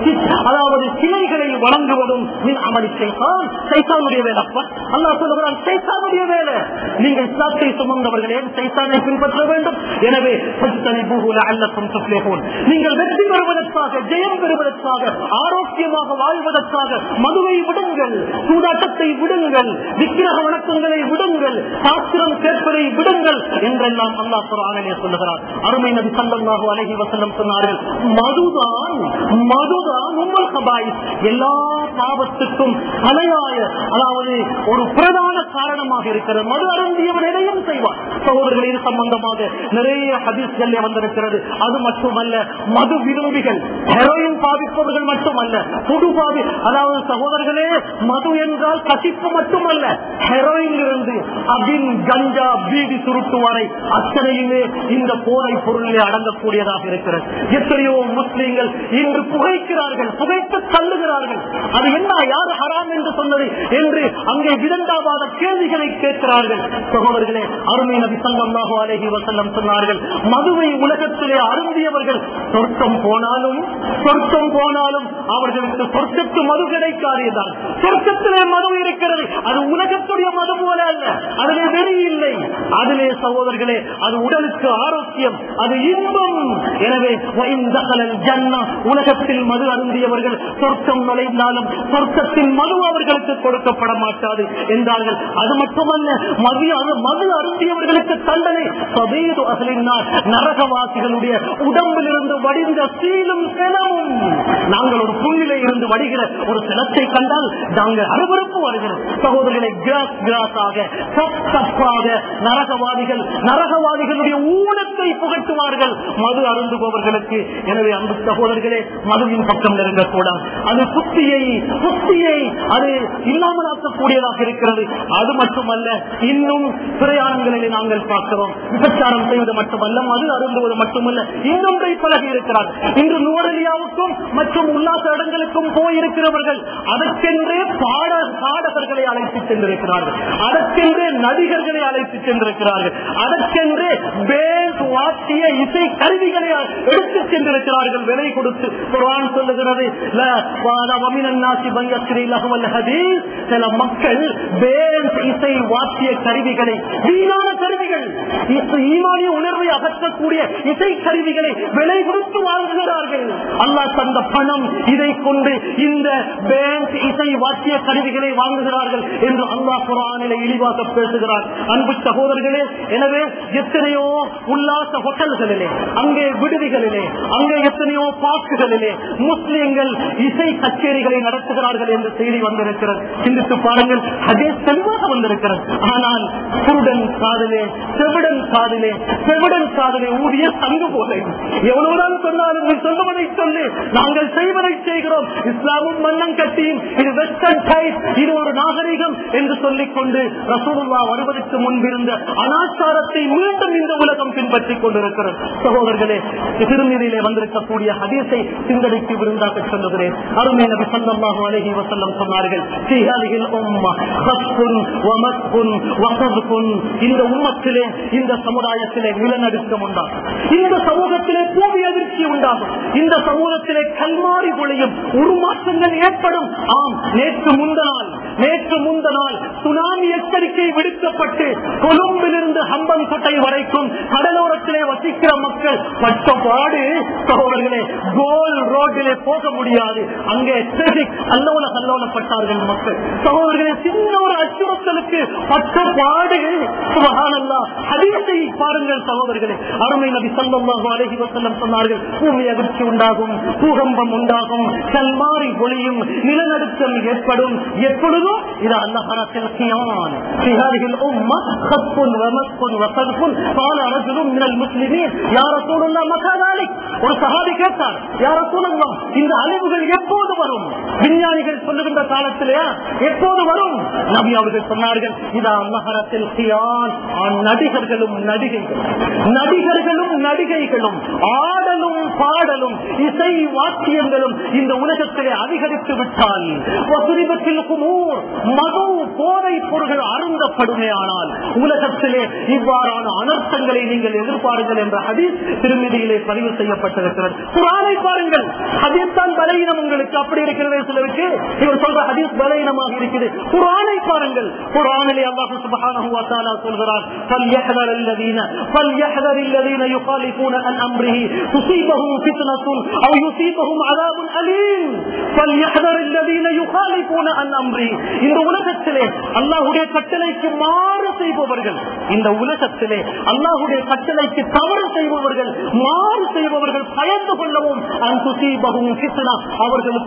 அதாவது சிலைகளை வழங்குவதும் மின் அமலி ஷைத்தான் சைத்தானுடைய வேலை அப்ப அல்லாஹ் சொல்லுகிறான் சைத்தானுடைய வேலை நீங்கள் இஸ்லாத்தை சுமந்தவர்களே சைத்தானை பின்பற்ற வேண்டும் எனவே فاجتنبوه لعلكم تفلحون. நீங்கள் வெற்றி பெறுவதற்காக ஜெயம் பெறுவதற்காக ஆரோக்கியமாக வாழ்வதற்காக மதுவை விடுங்கள் சூதாட்டத்தை விடுங்கள் விக்கிரக வணக்கங்களை விடுங்கள் சாஸ்திரம் கேட்பதை விடுங்கள் என்றெல்லாம் அல்லாஹ் குரானிலே சொல்லுகிறார் அருமை நபி ஸல்லல்லாஹு அலைஹி வஸல்லம் சொன்னார்கள் மதுதான் மதுதான் உம்மல் கபாயிஸ் எல்லா பாவத்துக்கும் தலையாய அதாவது ஒரு பிரதான காரணமாக இருக்கிறது மது அருந்தியவன் எதையும் செய்வான் சகோதரர்கள் இது சம்பந்தமாக நிறைய ஹதீஸ்கள் வந்திருக்கிறது அது மட்டுமல்ல மது விரும்பிகள் ஹெரோயின் பாதிப்பவர்கள் மட்டுமல்ல புது பாதி அதாவது சகோதரர்களே மது என்றால் கசிப்பு மட்டுமல்ல ஹெரோயின் இருந்து அபின் கஞ்சா வீதி சுருட்டு வரை அத்தனையுமே இந்த போதை பொருளிலே அடங்கக்கூடியதாக இருக்கிறது எத்தனையோ முஸ்லீம்கள் இன்று புகைக்கிறார்கள் புகைத்து தள்ளுகிறார்கள் அது என்ன யார் ஹராம் என்று சொன்னது என்று அங்கே விதண்டாவாத கேள்விகளை கேட்கிறார்கள் சகோதரர்களே அருமை நபி சல்லாஹு அலஹி வசல்லம் சொன்னார்கள் மதுவை உலகத்திலே அருந்தியவர்கள் சொர்க்கம் போனாலும் சொர்க்கம் போனாலும் அவர்களுக்கு சொர்க்கத்து மது கிடைக்காது என்றார் சொர்க்கத்திலே மது இருக்கிறது அது உலகத்துடைய மது போல அல்ல அதிலே வெறி இல்லை அதிலே சகோதரர்களே அது உடலுக்கு ஆரோக்கியம் அது இன்பம் எனவே வைந்தகலல் ஜன்னா உலகத்தில் மது அருந்தியவர்கள் சொர்க்கம் நுழைந்தாலும் சொர்க்கத்தின் மது அவர்களுக்கு கொடுக்கப்பட மாட்டாது என்றார்கள் அது மட்டுமல்ல மது அரு- மது அருந்தியவர்களுக்கு தண்டனை சபேது அகலினார் நரகவாசிகளுடைய உடம்பிலிருந்து வடிந்த சீலும் செலவும் நாங்கள் ஒரு புண்ணிலே இருந்து வடிகிற ஒரு சிலத்தை கண்டால் நாங்கள் அருவருப்பு வருகிறது சகோதரர்களை கிராஸ் கிராஸாக தப் தப்பாக நரகவாதிகள் நரகவாதிகளுடைய ஊனத்தை புகட்டுவார்கள் மது அருந்துபவர்களுக்கு எனவே அன்பு சகோதரர்களே மதுவின் பக்கம் நெருங்கக்கூடாது அது புத்தியை புத்தியை அது இல்லாமலாக்கக்கூடியதாக இருக்கிறது அது மட்டுமல்ல இன்னும் பிரயாணங்களிலே நாங்கள் பார்க்கிறோம் விபச்சாரம் செய்வது மட்டுமல்ல மது அருந்துவது மட்டுமல்ல இன்னொன்றை பழகி இருக்கிறார் இன்று நுவரலியாவுக்கும் மற்றும் உல்லாச இடங்களுக்கும் போயிருக்கிறவர்கள் அதற்கென்றே பாட பாடகர்களை அழைத்து சென்றிருக்கிறார்கள் அதற்கென்றே நடிகர்களை அழைத்து சென்றிருக்கிறார்கள் அதற்கென்றே பேஸ் வாத்திய இசை கருவிகளை எடுத்து சென்றிருக்கிறார்கள் விலை கொடுத்து குர்ஆன் சொல்லுகிறது "ல வ- வமினன் நாசி பையஸ்ரீ லஹுவல் ஹதீஸ்." சில மக்கள் பேஸ் இசை வாத்திய கருவிகளை வீணான கருவிகள் இசை- ஈமானிய உணர்வை அகற்றக்கூடிய இசை கருவிகளை விலை கொடுத்து வாங்குகிறார்கள் அல்லாஹ் தந்த பணம் இதை கொண்டு இந்த பேங்க் இசை வாத்திய கருவிகளை வாங்குகிறார்கள் என்று அல்லாஹ் குரானிலே இழிவாக பேசுகிறார் அன்பு சகோதரர்களே எனவே எத்தனையோ உல்லாச ஹோட்டல்களிலே அங்கே விடுதிகளிலே அங்கே எத்தனையோ பார்க்குகளிலே முஸ்லிம்கள் இசை கச்சேரிகளை நடத்துகிறார்கள் என்ற செய்தி வந்திருக்கிறது சிந்தித்து பாருங்கள் அதே தெளிவாக வந்திருக்கிறது ஆனால் குருடன் காதலே செவிடன் காதலே செவிடன் காதலே ஊதிய தங்கு போதை எவ்வளவுதான் சொன்னாலும் நீ சொல்லுவதை சொல்லு நாங்கள் செய்வதை செய்கிறோம் இஸ்லாமும் மன்னம் கட்டியும் இது வெஸ்டர்ன் டைப் இது ஒரு நாகரிகம் என்று சொல்லிக் கொண்டு ரசூலுல்லா வருவதற்கு முன்பிருந்த அனாச்சாரத்தை மீண்டும் இந்த உலகம் பின்பற்றிக் கொண்டிருக்கிறது சகோதரர்களே திருநீரிலே வந்திருக்கக்கூடிய ஹதீஸை சிந்தனைக்கு விருந்தாக சொல்லுகிறேன் அருமை நபி ஸல்லல்லாஹு அலைஹி வஸல்லம் சொன்னார்கள் "ஃபீ ஹாதிஹில் உம்ம ஹஸ்புன் வ மஸ்புன் வ கஸ்புன்." இந்த உம்மத்திலே இந்த சமுதாயத்திலே நிலநடுக்கம் உண்டாகும் இந்த சமூகத்திலே பூமி அதிர்ச்சி உண்டாகும் இந்த சமூகத்திலே கல்மாறி பொழியும் உருமாற்றங்கள் ஏற்படும் ஆம் நேற்று முந்த நாள் நேற்று முந்த நாள் சுனாமி எச்சரிக்கை விடுக்கப்பட்டு கொழும்பிலிருந்து ஹம்பன் கோட்டை வரைக்கும் கடலோரத்திலே வசிக்கிற மக்கள் பட்ட பாடு சகோதரர்களே கோல் ரோட்டிலே போக முடியாது அங்கே traffic அல்லோல கல்லோலப்பட்டார்கள் மக்கள் சகோதரர்களே சின்ன ஒரு அச்சுறுத்தலுக்கு பட்ட பாடு சுபஹானல்லா ஹதீஸை பாருங்கள் சகோதரர்களே அருமை நபி ஸல்லல்லாஹு அலைஹி வஸல்லம் சொன்னார்கள் பூமி அதிர்ச்சி உண்டாகும் பூகம்பம் உண்டாகும் கல்மாரி பொழியும் நிலநடுக்கம் ஏற்படும் எப்பொழுதோ இது அல்லாஹ் கியான் في هذه الأمة خطف ومسح وقذف قال رجل من المسلمين يا رسول الله متى ذلك ஒரு சஹாபி கேட்டார் யார சொல்லலாம் இந்த அழிவுகள் எப்போது வரும் விஞ்ஞானிகள் சொல்லுகின்ற காலத்திலே எப்போது வரும் நபி அவர்கள் சொன்னார்கள் இது அம்மஹரத்தில் நடிகர்களும் நடிகைகளும் நடிகர்களும் நடிகைகளும் ஆடலும் பாடலும் இசை வாக்கியங்களும் இந்த உலகத்திலே அதிகரித்து விட்டால் வசுரிபத்தில் குமூர் மது போதை பொருள்கள் அருந்தப்படுமே ஆனால் உலகத்திலே இவ்வாறான அனர்த்தங்களை நீங்கள் எதிர்பாருங்கள் என்ற ஹதீஸ் திருமதியிலே பதிவு செய்யப்பட்டிருக்கிறது குரானை பாருங்கள் ஹதீஸ் தான் பலகீனம் உங்களுக்கு அப்படி இருக்கிறது சிலருக்கு இவர் சொல்ற ஹதீஸ் பலகீனமாக இருக்குது குரானை பாருங்கள் குரானிலே அல்லாஹ் சுப்ஹானஹு வ தஆலா சொல்கிறார் فليحذر الذين فليحذر الذين يخالفون عن امره تصيبهم فتنه او يصيبهم عذاب اليم فليحذر الذين يخالفون عن امره இந்த உலகத்திலே அல்லாஹ்வுடைய கட்டளைக்கு மாறு செய்பவர்கள் இந்த உலகத்திலே அல்லாஹ்வுடைய கட்டளைக்கு தவறு செய்பவர்கள் மாறு செய்பவர்கள் பயந்து கொள்ளவும் அன் துசீபகும் ஃபித்னா அவர்களுக்கு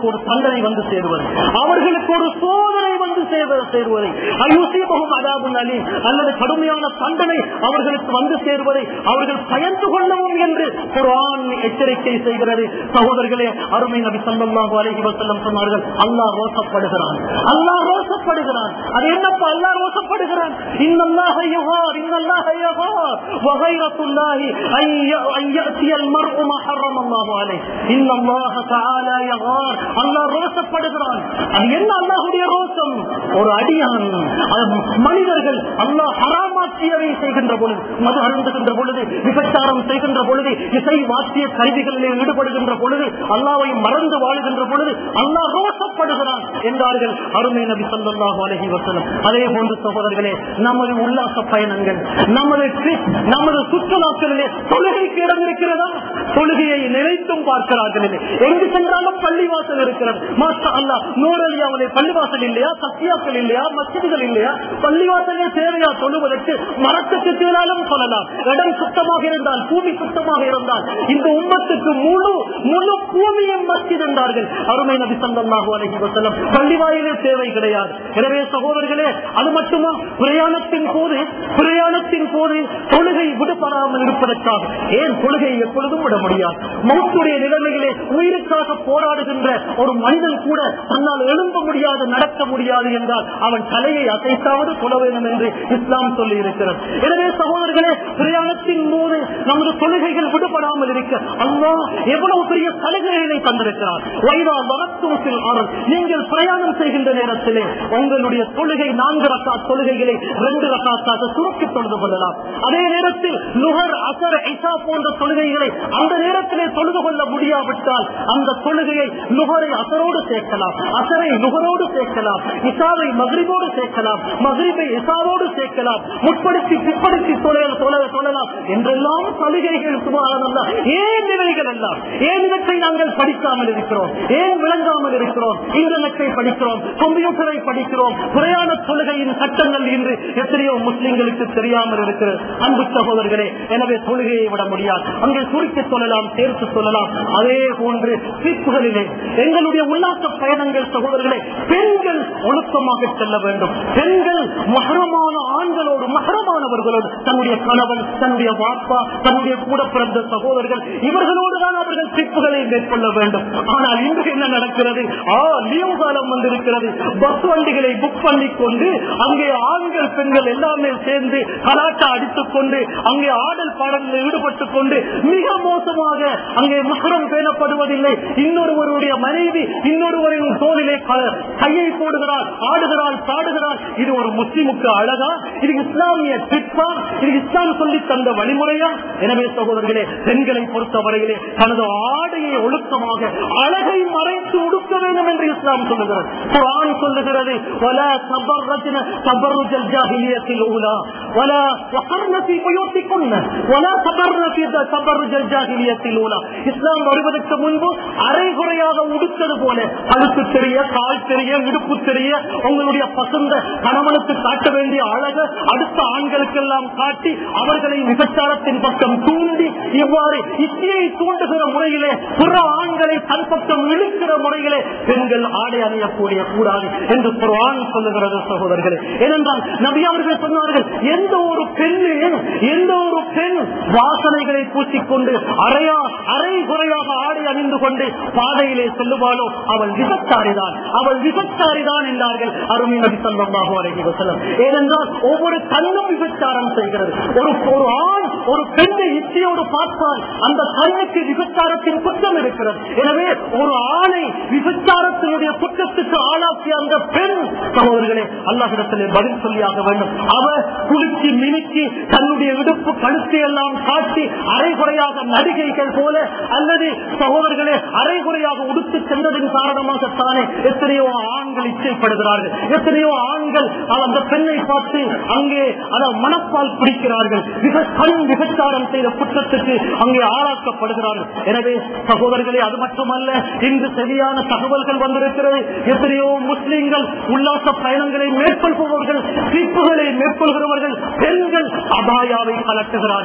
ஒரு தண்டனை வந்து சேருவது அவர்களுக்கு ஒரு சோதனை வந்து சேர- சேருவதை அயுசீபகம் அதாபுன் அலி அல்லது கடுமையான தண்டனை அவர்களுக்கு வந்து சேருவதை அவர்கள் பயந்து கொள்ளவும் என்று குர்ஆன் எச்சரிக்கை செய்கிறது சகோதரர்களே அருமை நபி ஸல்லல்லாஹு அலைஹி வஸல்லம் சொன்னார்கள் அல்லாஹ் ரோசப்படுகிறான் அல்லாஹ் ரோசப்படுகிறான் அது என்னப்பா அல்லாஹ் ரோசப்படுகிறான் இன்னல்லாஹ யகார் இன்னல்லாஹ யகார் வகைரத்துல்லாஹி அன் ய- அன் يأتي المرء ما حرم الله عليه إن الله تعالى يغار அல்லாஹ் ரோசப்படுகிறான் அது என்ன அல்லாஹ்வுடைய ரோசம் ஒரு அடியான் அது மனிதர்கள் அல்லாஹ் ஹராமாக்கியவை செய்கின்ற பொழுது மது அருந்துகின்ற பொழுது விபச்சாரம் செய்கின்ற பொழுது இசை வாத்திய கருவிகளிலே ஈடுபடுகின்ற பொழுது அல்லாவை மறந்து வாழுகின்ற பொழுது அல்லாஹ் ரோசப்படுகிறான் என்றார்கள் அருமை நபி ஸல்லல்லாஹு அலைஹி வஸல்லம் அதே போன்று சகோதரர்களே நமது உல்லாச பயணங்கள் நமது trip, நமது சுற்றுலாக்களிலே தொழுகைக்கு இடம் இருக்கிறதா தொழுகையை நினைத்தும் பார்க்கிறார்கள் இல்லை. எங்கு சென்றாலும் பள்ளிவாசல் இருக்கிறது மாஷா அல்லாஹ் நூறலியாவிலே பள்ளிவாசல் இல்லையா சத்தியாக்கள் இல்லையா மசிதிகள் இல்லையா பள்ளிவாசலே தேவையா தொழுவதற்கு மரத்துக்கு கீழாலும் சொல்லலாம் இடம் சுத்தமாக இருந்தால் பூமி சுத்தமாக இருந்தால் இந்த உம்மத்துக்கு முழு முழு பூமியும் மஸ்ஜித் என்றார்கள் அருமை நபி ஸல்லல்லாஹு அலைஹி வஸல்லம் பள்ளிவாயிலே தேவை கிடையாது எனவே சகோதரர்களே அது மட்டுமா பிரயாணத்தின் போது பிரயாணத்தின் போது தொழுகை விடுபடாமல் இருப்பதற்காக ஏன் தொழுகை எப்பொழுதும் விட முடியாது மௌத்துடைய நிலைமையிலே உயிருக்காக போராடுகின்ற ஒரு மனிதன் கூட தன்னால் எழும்ப முடியாது நடக்க முடியாது என்றால் அவன் தலையை அசைத்தாவது கொள்ள வேண்டும் என்று இஸ்லாம் சொல்லி இருக்கிறது எனவே சகோதரர்களே பிரயாணத்தின் போது நமது தொழுகைகள் விடுபடாமல் இருக்க அல்லாஹ் எவ்வளவு பெரிய சலுகைகளை தந்திருக்கிறார் வைரா வளர்த்துவத்தில் ஆறும் நீங்கள் பிரயாணம் செய்கின்ற நேரத்திலே உங்களுடைய தொழுகை நான்கு ரக்கா தொழுகைகளை ரெண்டு ரக்காத்தாக சுருக்கி தொழுது கொள்ளலாம் அதே நேரத்தில் நுகர் அசர் ஐசா போன்ற தொழுகைகளை அந்த நேரத்திலே தொழுது கொள்ள முடியாவிட்டால் அந்த தொழுகையை நுகரை அசரோடு சேர்க்கலாம் அசரை நுகரோடு சேர்க்கலாம் இசாவை மகிழ்வோடு சேர்க்கலாம் மகிழ்வை இசாவோடு சேர்க்கலாம் முற்படுத்தி பிற்படுத்தி தொழ தொழ தொழலாம் என்றெல்லாம் சலுகைகள் சுமாரல்ல ஏன் இவைகள் எல்லாம் ஏன் இவற்றை நாங்கள் படிக்காமல் இருக்கிறோம் ஏன் விளங்காமல் இருக்கிறோம் இன்டர்நெட்டை படிக்கிறோம் கம்ப்யூட்டரை படிக்கிறோம் பிரயாண தொழுகையின் சட்டங்கள் இன்று எத்தனையோ முஸ்லிம்களுக்கு தெரியாமல் இருக்கிறது அன்பு சகோதரர்களே எனவே தொழுகையை விட முடியாது அங்கே சுருக்கி சொல்லலாம் சேர்த்து சொல்லலாம் அதே போன்று சீப்புகளிலே எங்களுடைய உல்லாச பயணங்கள் சகோதரர்களே பெண்கள் ஒழுக்கமாக செல்ல வேண்டும் பெண்கள் மகரமான ஆண்களோடு மகரமானவர்களோடு தன்னுடைய கணவன் தன்னுடைய வாப்பா தன்னுடைய கூட பிறந்த சகோதரர்கள் இவர்களோடு தான் அவர்கள் ட்ரிப்புகளை மேற்கொள்ள வேண்டும் ஆனால் இன்று என்ன நடக்கிறது ஆ லீவு காலம் வந்திருக்கிறது பஸ் வண்டிகளை புக் பண்ணி கொண்டு அங்கே ஆண்கள் பெண்கள் எல்லாமே சேர்ந்து கலாட்டா அடித்துக் கொண்டு அங்கே ஆடல் பாடலில் ஈடுபட்டுக் கொண்டு மிக மோசமாக அங்கே மகரம் பேணப்படுவதில்லை இன்னொருவருடைய மனைவி இன்னொருவரின் தோளிலே க- கையை போடுகிறார் ஆடுகிறாள் பாடுகிறாள் இது ஒரு முஸ்லிமுக்கு அழகா இது இஸ்லாமிய ட்ரிப்பா இது இஸ்லாம் சொல்லி தந்த வழிமுறையா எனவே சகோதரர்களே பெண்களை பொறுத்தவரையிலே தனது ஆடையை ஒழுக்கமாக அழகை மறைத்து உடுக்க வேண்டும் என்று இஸ்லாம் சொல்லுகிறது குர்ஆன் சொல்லுகிறது ولا تبرجن تبرج الجاهلية الأولى ولا وقرن في بيوتكن ولا تبرن في تبرج الجاهلية الأولى இஸ்லாம் வருவதற்கு முன்பு அரைகுறையாக உடுத்தது போல கழுத்து தெரிய கால் தெரிய இடுப்பு தெரிய உங்களுடைய பசந்த கணவனுக்கு காட்ட வேண்டிய அழகு அடுத்த ஆண்களுக்கெல்லாம் காட்டி அவர்களை விபச்சாரத்தின் பக்கம் தூண்டி இவ்வாறு இச்சையை தூண்டுகிற முறையிலே பிற ஆண்களை தன் பக்கம் இழுக்கிற முறையிலே பெண்கள் ஆடை அணியக்கூடிய கூடாது என்று குர்ஆன் சொல்லுகிறது சகோதரர்களே ஏனென்றால் நபி அவர்கள் சொன்னார்கள் எந்த ஒரு பெண்ணையும் எந்த ஒரு பெண் வாசனைகளை பூசிக்கொண்டு அறையா அரை குறையாக ஆடை அணிந்து கொண்டு பாதையிலே செல்லுவாளோ அவள் விபச்சாரிதான் அவள் விபச்சாரிதான் என்றார்கள் அருமை நபி ஸல்லல்லாஹு அலைஹி வஸல்லம் ஏனென்றால் ஒவ்வொரு கண்ணும் விபச்சாரம் செய்கிறது ஒரு ஒரு ஆண் ஒரு பெண்ணை இச்சையோடு பார்த்தால் அந்த கண்ணுக்கு விபச்சாரத்தின் குற்றம் இருக்கிறது எனவே ஒரு ஆணை விபச்சாரத்தினுடைய குற்றத்துக்கு ஆளாக்கிய அந்த பெண் சகோதரர்களே அல்லாஹிடத்திலே பதில் சொல்லியாக வேண்டும் அவர் குளிச்சு மினுக்கி தன்னுடைய இடுப்பு கழுத்தை எல்லாம் காட்டி அரைகுறையாக நடிகைகள் போல அல்லது சகோதரர்களே அரைகுறையாக உடுத்து சென்றதன் காரணமாகத்தானே எத்தனையோ ஆண்கள் இச்சைப்படுகிறார்கள் எத்தனையோ ஆண்கள் அந்த பெண்ணை பார்த்து அங்கே அத மனப்பால் பிடிக்கிறார்கள் மிக கண் விபச்சாரம் செய்த குற்றத்துக்கு அங்கே ஆளாக்கப்படுகிறார்கள் எனவே சகோதரர்களே அது மட்டுமல்ல இன்று சரியான தகவல்கள் வந்திருக்கிறது எத்தனையோ முஸ்லிம்கள் உல்லாச பயணங்களை மேற்கொள்பவர்கள் தீர்ப்புகளை மேற்கொள்கிறவர்கள் பெண்கள் அபாயாவை கலட்டுகிறார்கள்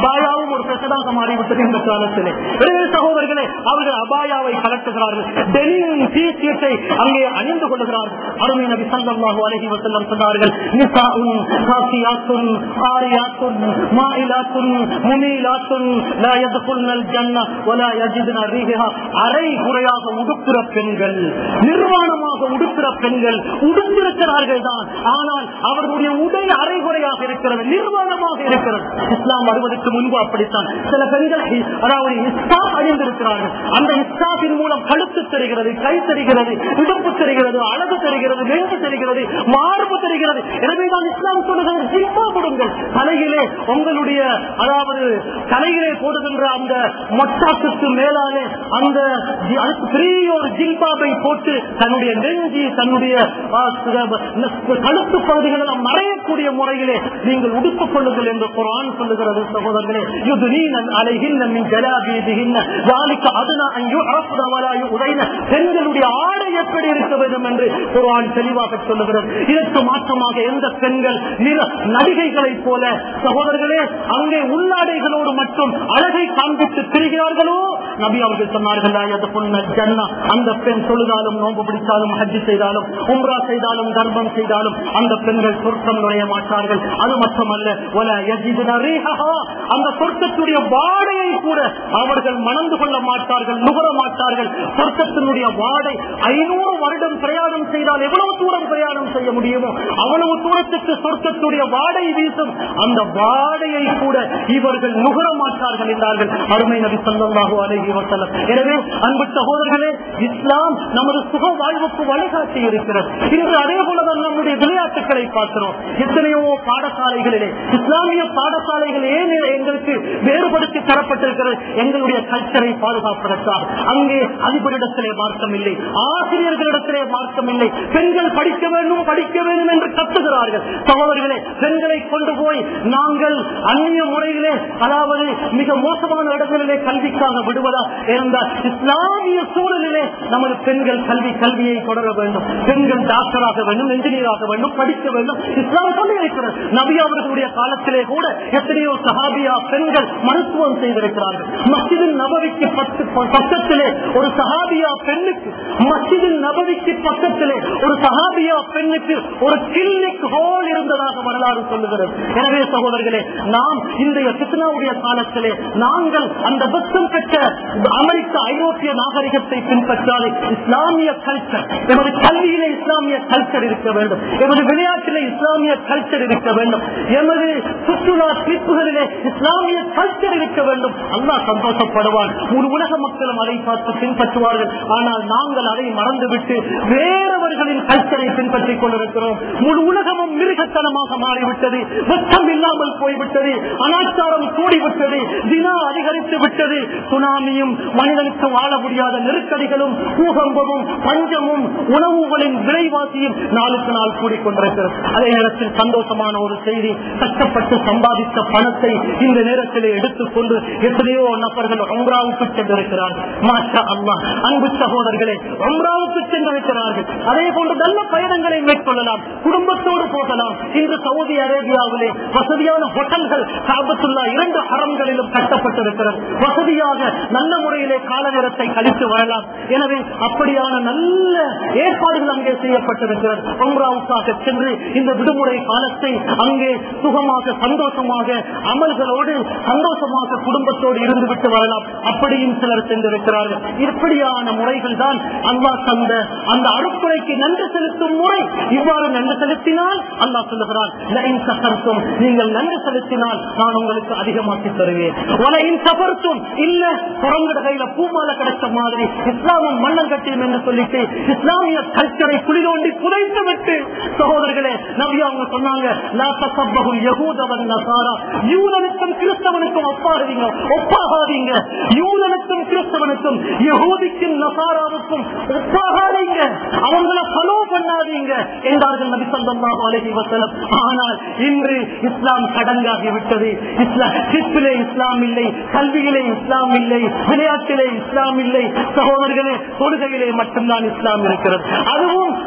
அபாயாவும் ஒரு பிரச்சனாக மாறிவிட்டது இந்த காலத்திலே எனவே சகோதரர்களே அவர்கள் அபாயாவை கலட்டுகிறார்கள் டெனிம் டீஷர்ட்டை அங்கே அணிந்து கொள்ளுகிறார்கள் அருமை நபி ஸல்லல்லாஹு அலைஹி வஸல்லம் சொன்னார்கள் நிசாஉன் காசியாத்துன் ஆரியாத்துன் மாயிலாத்துன் முமீலாத்துன் லா யதுகுல்னல் ஜன்ன வலா யஜிதுன ரீஹா அரை குறையாக உடுப்புற பெண்கள் நிர்வாணமாக உடுப்புற பெண்கள் உடுத்திருக்கிறார்கள் தான் ஆனால் அவர்களுடைய உடை அரைகுறையாக இருக்கிறது நிர்வாணமாக இருக்கிறது இஸ்லாம் வருவதற்கு முன்பு அப்படித்தான் சில பெண்கள் ஹி- அதாவது இஸ்லாம் அணிந்திருக்கிறார்கள் அந்த இஸ்லாத்தின் மூலம் கழுத்து தெரிகிறது கை தெரிகிறது இடுப்பு தெரிகிறது அழகு தெரிகிறது நெஞ்சு தெரிகிறது மார்பு தெரிகிறது எனவே தான் இஸ்லாம் சொல்லுகிறது ஜிப்பா கொடுங்கள் தலையிலே உங்களுடைய அதாவது தலையிலே போடுகின்ற அந்த மொட்டாத்துக்கு மேலாலே அந்த ஜி- அதுக்கு பெரிய ஒரு ஜில்பாபை போட்டு தன்னுடைய நெஞ்சி தன்னுடைய ஆ, சில- கழுத்து பகுதிகள் எல்லாம் மறையக்கூடிய முறையிலே நீங்கள் உடுத்துக் கொள்ளுங்கள் என்று குரான் சொல்லுகிறது சகோதரர்களே யுதுனீன அலைஹின்ன மின் ஜலாபீதிஹின்ன ذلك أدنى أن يعرفن ولا يؤذين பெண்களுடைய ஆடை எப்படி இருக்க வேண்டும் என்று குர்ஆன் தெளிவாக சொல்லுகிறது இதற்கு மாற்றமாக எந்த பெண்கள் நிற நடிகைகளைப் போல சகோதரர்களே அங்கே உள்ளாடைகளோடு மட்டும் அழகை காண்பித்து திரிகிறார்களோ நபி அவர்கள் சொன்னார்கள் "லா யதுகுல்ன ஜன்னா." அந்த பெண் தொழுதாலும் நோன்பு பிடித்தாலும் ஹஜ் செய்தாலும் உம்ரா செய்தாலும் தர்மம் செய்தாலும் அந்த பெண்கள் சொர்க்கம் நுழைய மாட்டார்கள் அது மட்டுமல்ல "வலா யஜிதுன ரீஹஹா." அந்த சொர்க்கத்துடைய வாடையை கூட அவர்கள் மணந்து கொள்ள மாட்டார்கள் நுகர மாட்டார்கள் சொர்க்கத்தினுடைய வாடை ஐநூறு வருடம் பிரயாணம் செய்தால் எவ்வளவு தூரம் பிரயாணம் செய்ய முடியுமோ அவ்வளவு தூரத்துக்கு சொர்க்கத்துடைய வாடை வீசும் அந்த வாடையை கூட இவர்கள் நுகர மாட்டார்கள் என்றார்கள் அருமை நபி ஸல்லல்லாஹு அலைஹி வஸல்லம் எனவே அன்பு சகோதரர்களே இஸ்லாம் நமது சுக வாழ்வுக்கு வழிகாட்டி இருக்கிறது இன்று அதே போலதான் நம்முடைய விளையாட்டுகளை பார்க்கிறோம் எத்தனையோ பாடசாலைகளிலே இஸ்லாமிய பாடசாலைகள் ஏன் எங்களுக்கு வேறுபடுத்தி தரப்பட்டிருக்கிறது எங்களுடைய கல்ச்சரை பாதுகாப்பதற்காக அங்கே அதிபரிடத்திலே மார்க்கம் இல்லை ஆசிரியர்களிடத்திலே மார்க்கம் இல்லை பெண்கள் படிக்க வேண்டும் படிக்க வேண்டும் என்று கத்துகிறார்கள் சகோதரர்களே பெண்களை கொண்டு போய் நாங்கள் அந்நிய முறையிலே அதாவது மிக மோசமான இடங்களிலே கல்விக்காக விடுவதா இருந்தால் இஸ்லாமிய சூழலிலே நமது பெண்கள் கல்வி கல்வியை தொடர வேண்டும் பெண்கள் டாக்டராக வேண்டும் என்ஜினியராக வேண்டும் படிக்க வேண்டும் இஸ்லாம் சொல்லி இருக்கிறது நபி அவர்களுடைய காலத்திலே கூட எத்தனையோ சஹாபியா பெண்கள் மருத்துவம் செய்திருக்கிறார்கள் மஸ்ஜிதின் நபவிக்கு பத்து பக்கத்திலே ஒரு சஹாபியா பெண்ணுக்கு மஸ்ஜிதின் நபவிக்கு பக்கத்திலே ஒரு சஹாபியா பெண்ணுக்கு ஒரு கிளினிக் ஹோல் இருந்ததாக வரலாறு சொல்லுகிறது எனவே சகோதரர்களே நாம் இன்றைய பித்னாவுடைய காலத்திலே நாங்கள் அந்த வெப்பம் பெற்ற அமெரிக்க ஐரோப்பிய நாகரிகத்தை பின்பற்றாது இஸ்லாமிய கல்ச்சர் எமது கல்வியிலே இஸ்லாமிய கல்ச்சர் இருக்க வேண்டும் எமது விளையாட்டிலே இஸ்லாமிய கல்ச்சர் இருக்க வேண்டும் எமது சுற்றுலா தீர்ப்புகளிலே இஸ்லாமிய கல்ச்சர் இருக்க வேண்டும் அல்லாஹ் சந்தோஷப்படுவான் ஒரு உலக மக்களும் அதை பார்த்து பின்பற்றுவார்கள் ஆனால் நாங்கள் அதை மறந்துவிட்டு வேறவர்களின் கல்ச்சரை பின்பற்றிக் கொண்டிருக்கிறோம் முழு உலகமும் மிருகத்தனமாக மாறிவிட்டது வெப்பம் இல்லாமல் போய்விட்டது அனாச்சாரம் கூடிவிட்டது தினா அதிகரித்து விட்டது சுனாமியும் மனிதனுக்கு வாழ முடியாத நெருக்கடிகளும் பூகம்பமும் பஞ்சமும் உணவுகளின் விலைவாசியும் நாளுக்கு நாள் கூடிக்கொண்டிருக்கிறது அதே நேரத்தில் சந்தோஷமான ஒரு செய்தி கஷ்டப்பட்டு சம்பாதித்த பணத்தை இந்த நேரத்திலே எடுத்துக்கொண்டு எத்தனையோ நபர்கள் உம்ராவுக்கு சென்றிருக்கிறார்கள் மாஷா அல்லாஹ் அன்பு சகோதரர்களே உம்ராவுக்கு சென்றிருக்கிறார்கள் அதே போன்று நல்ல பயணங்களை மேற்கொள்ளலாம் குடும்பத்தோடு போகலாம் இன்று சவுதி அரேபியாவிலே வசதியான ஹோட்டல்கள் காபத்துல்லா இரண்டு ஹரம்களிலும் கட்டப்பட்டிருக்கிறது வசதியாக நல்ல முறையிலே கால நேரத்தை கழித்து வரலாம் எனவே அப்படியான நல்ல ஏற்பாடுகள் அங்கே செய்யப்பட்டிருக்கிறது உம்ராவுக்காக சென்று இந்த விடுமுறை காலத்தை அங்கே சுகமாக சந்தோஷமாக அமல்களோடு சந்தோஷமாக குடும்பத்தோடு இருந்துவிட்டு வரலாம் அப்படியும் சிலர் சென்றிருக்கிறார்கள் இப்படியான முறைகள் தான் அல்லாஹ் தந்த அந்த அறுப்புரைக்கு நன்றி செலுத்தும் முறை இவ்வாறு நன்றி செலுத்தினால் அல்லாஹ் சொல்லுகிறான் "லئن شكرتم", நீங்கள் நன்றி செலுத்தினால் நான் உங்களுக்கு அதிகமாக்கி தருவேன் "வலئن كفرتم", இல்ல குரங்குட கையில பூமால கிடைச்ச மாதிரி இஸ்லாமும் மண்ணம் கட்டியும் என்று சொல்லிட்டு இஸ்லாமிய கல்ச்சரை குளிதோண்டி புதைத்து விட்டு சகோதரர்களே நபி அவங்க சொன்னாங்க "லா தஸப்பஹுல் யஹூத வன் நஸாரா", யூதனுக்கும் கிறிஸ்தவனுக்கும் ஒப்பாடுவீங்க ஒப்பாகாதீங்க யூதனுக்கும் கிறிஸ்தவனுக்கும் யகூதிக்கும் நசாராவுக்கும் ஒப்பாகாதீங்க அவங்களை ஃபாலோ பண்ணாதீங்க என்றார்கள் நபி ஸல்லல்லாஹு அலைஹி வஸல்லம் ஆனால் இன்று இஸ்லாம் கடங்காகி விட்டது இஸ்லாம் ஹிஸ்டிலே இஸ்லாம் இல்லை கல்வியிலே இஸ்லாம் இல்லை விளையாட்டிலே இஸ்லாம் இல்லை சகோதரர்களே தொழுகையிலே மட்டும்தான் இஸ்லாம் இருக்கிறது அதுவும்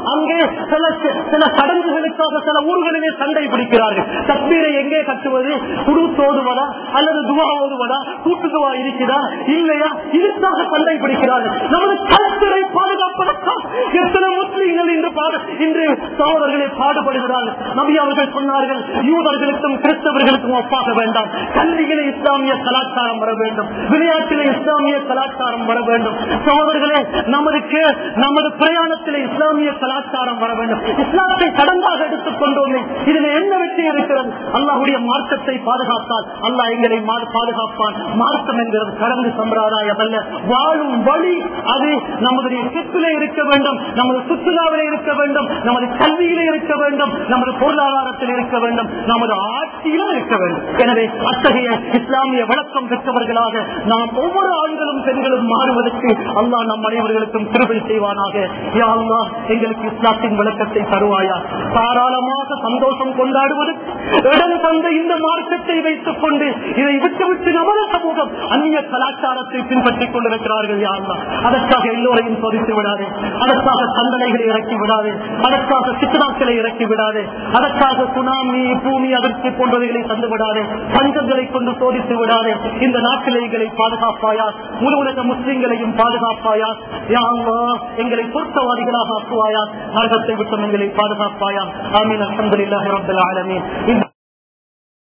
அங்கே சில சில சடங்குகளுக்காக சில ஊர்களிலே சண்டை பிடிக்கிறார்கள் தக்பீரை எங்கே கட்டுவது குடு தோதுவதா அல்லது துவா ஓதுவதா கூட்டு துவா இருக்கிறதா இல்லையா இதற்காக சண்டை பிடிக்கிறார்கள் நமது கல்ச்சரை பாதுகாப்பதற்காக எத்தனை முஸ்லீம்கள் இன்று பாடு இன்று சகோதரர்களை பாடுபடுகிறார்கள் நபி அவர்கள் சொன்னார்கள் யூதர்களுக்கும் கிறிஸ்தவர்களுக்கும் ஒப்பாக வேண்டாம் கல்வியிலே இஸ்லாமிய கலாச்சாரம் வர வேண்டும் விளையாட்டிலே இஸ்லாமிய கலாச்சாரம் வர வேண்டும் சகோதரர்களே நமதுக்கு நமது பிரயாணத்திலே இஸ்லாமிய கலாச்சாரம் வர வேண்டும் இஸ்லாத்தை கடந்தாக எடுத்துக் கொண்டோமே இதுல என்ன வெற்றி இருக்கிறது அல்லாஹுடைய மார்க்கத்தை பாதுகாத்தால் அல்லாஹ் எங்களை மா- பாதுகாப்பான் மார்க்கம் என்கிறது கடந்து சம்பிரதாயம் அல்ல வாழும் வழி அது நமது சொத்திலே இருக்க வேண்டும் நமது சுற்றுலாவிலே இருக்க வேண்டும் நமது கல்வியிலே இருக்க வேண்டும் நமது பொருளாதாரத்தில் இருக்க வேண்டும் நமது ஆட்சியிலும் இருக்க வேண்டும் எனவே அத்தகைய இஸ்லாமிய விளக்கம் பெற்றவர்களாக நாம் ஒவ்வொரு ஆண்களும் பெண்களும் மாறுவதற்கு அல்லாஹ் நம் அனைவர்களுக்கும் திருவை செய்வானாக யா அல்லாஹ் எங்களுக்கு இஸ்லாத்தின் விளக்கத்தை தருவாயா தாராளமாக சந்தோஷம் கொண்டாடுவதற்கு இடம் தந்த இந்த மார்க்கத்தை வைத்துக் கொண்டு இதை விட்டுவிட்டு நமது சமூகம் அந்நிய கலாச்சாரத்தை பின்பற்றிக் கொண்டிருக்கிறார்கள் யா அல்லாஹ் அதற்காக எல்லோரையும் சோதித்து விடாதே அதற்காக தண்டனைகளை இறக்கி விடாதே அதற்காக சித்தனாக்களை இறக்கி விடாதே அதற்காக சுனாமி பூமி அதிர்ச்சி போன்றவைகளை தந்து விடாதே பஞ்சங்களை கொண்டு சோதித்து விடாதே இந்த நாட்டிலே எங்களை பாதுகாப்பாயா முழு உலக முஸ்லிம்களையும் பாதுகாப்பாயா யா அல்லாஹ் எங்களை பொருத்தவாதிகளாக ஆக்குவாயா நரகத்தை விட்டு எங்களை பாதுகாப்பாயா ஆமீன் அல்ஹம்துலில்லாஹி ரப்பில் ஆலமீன்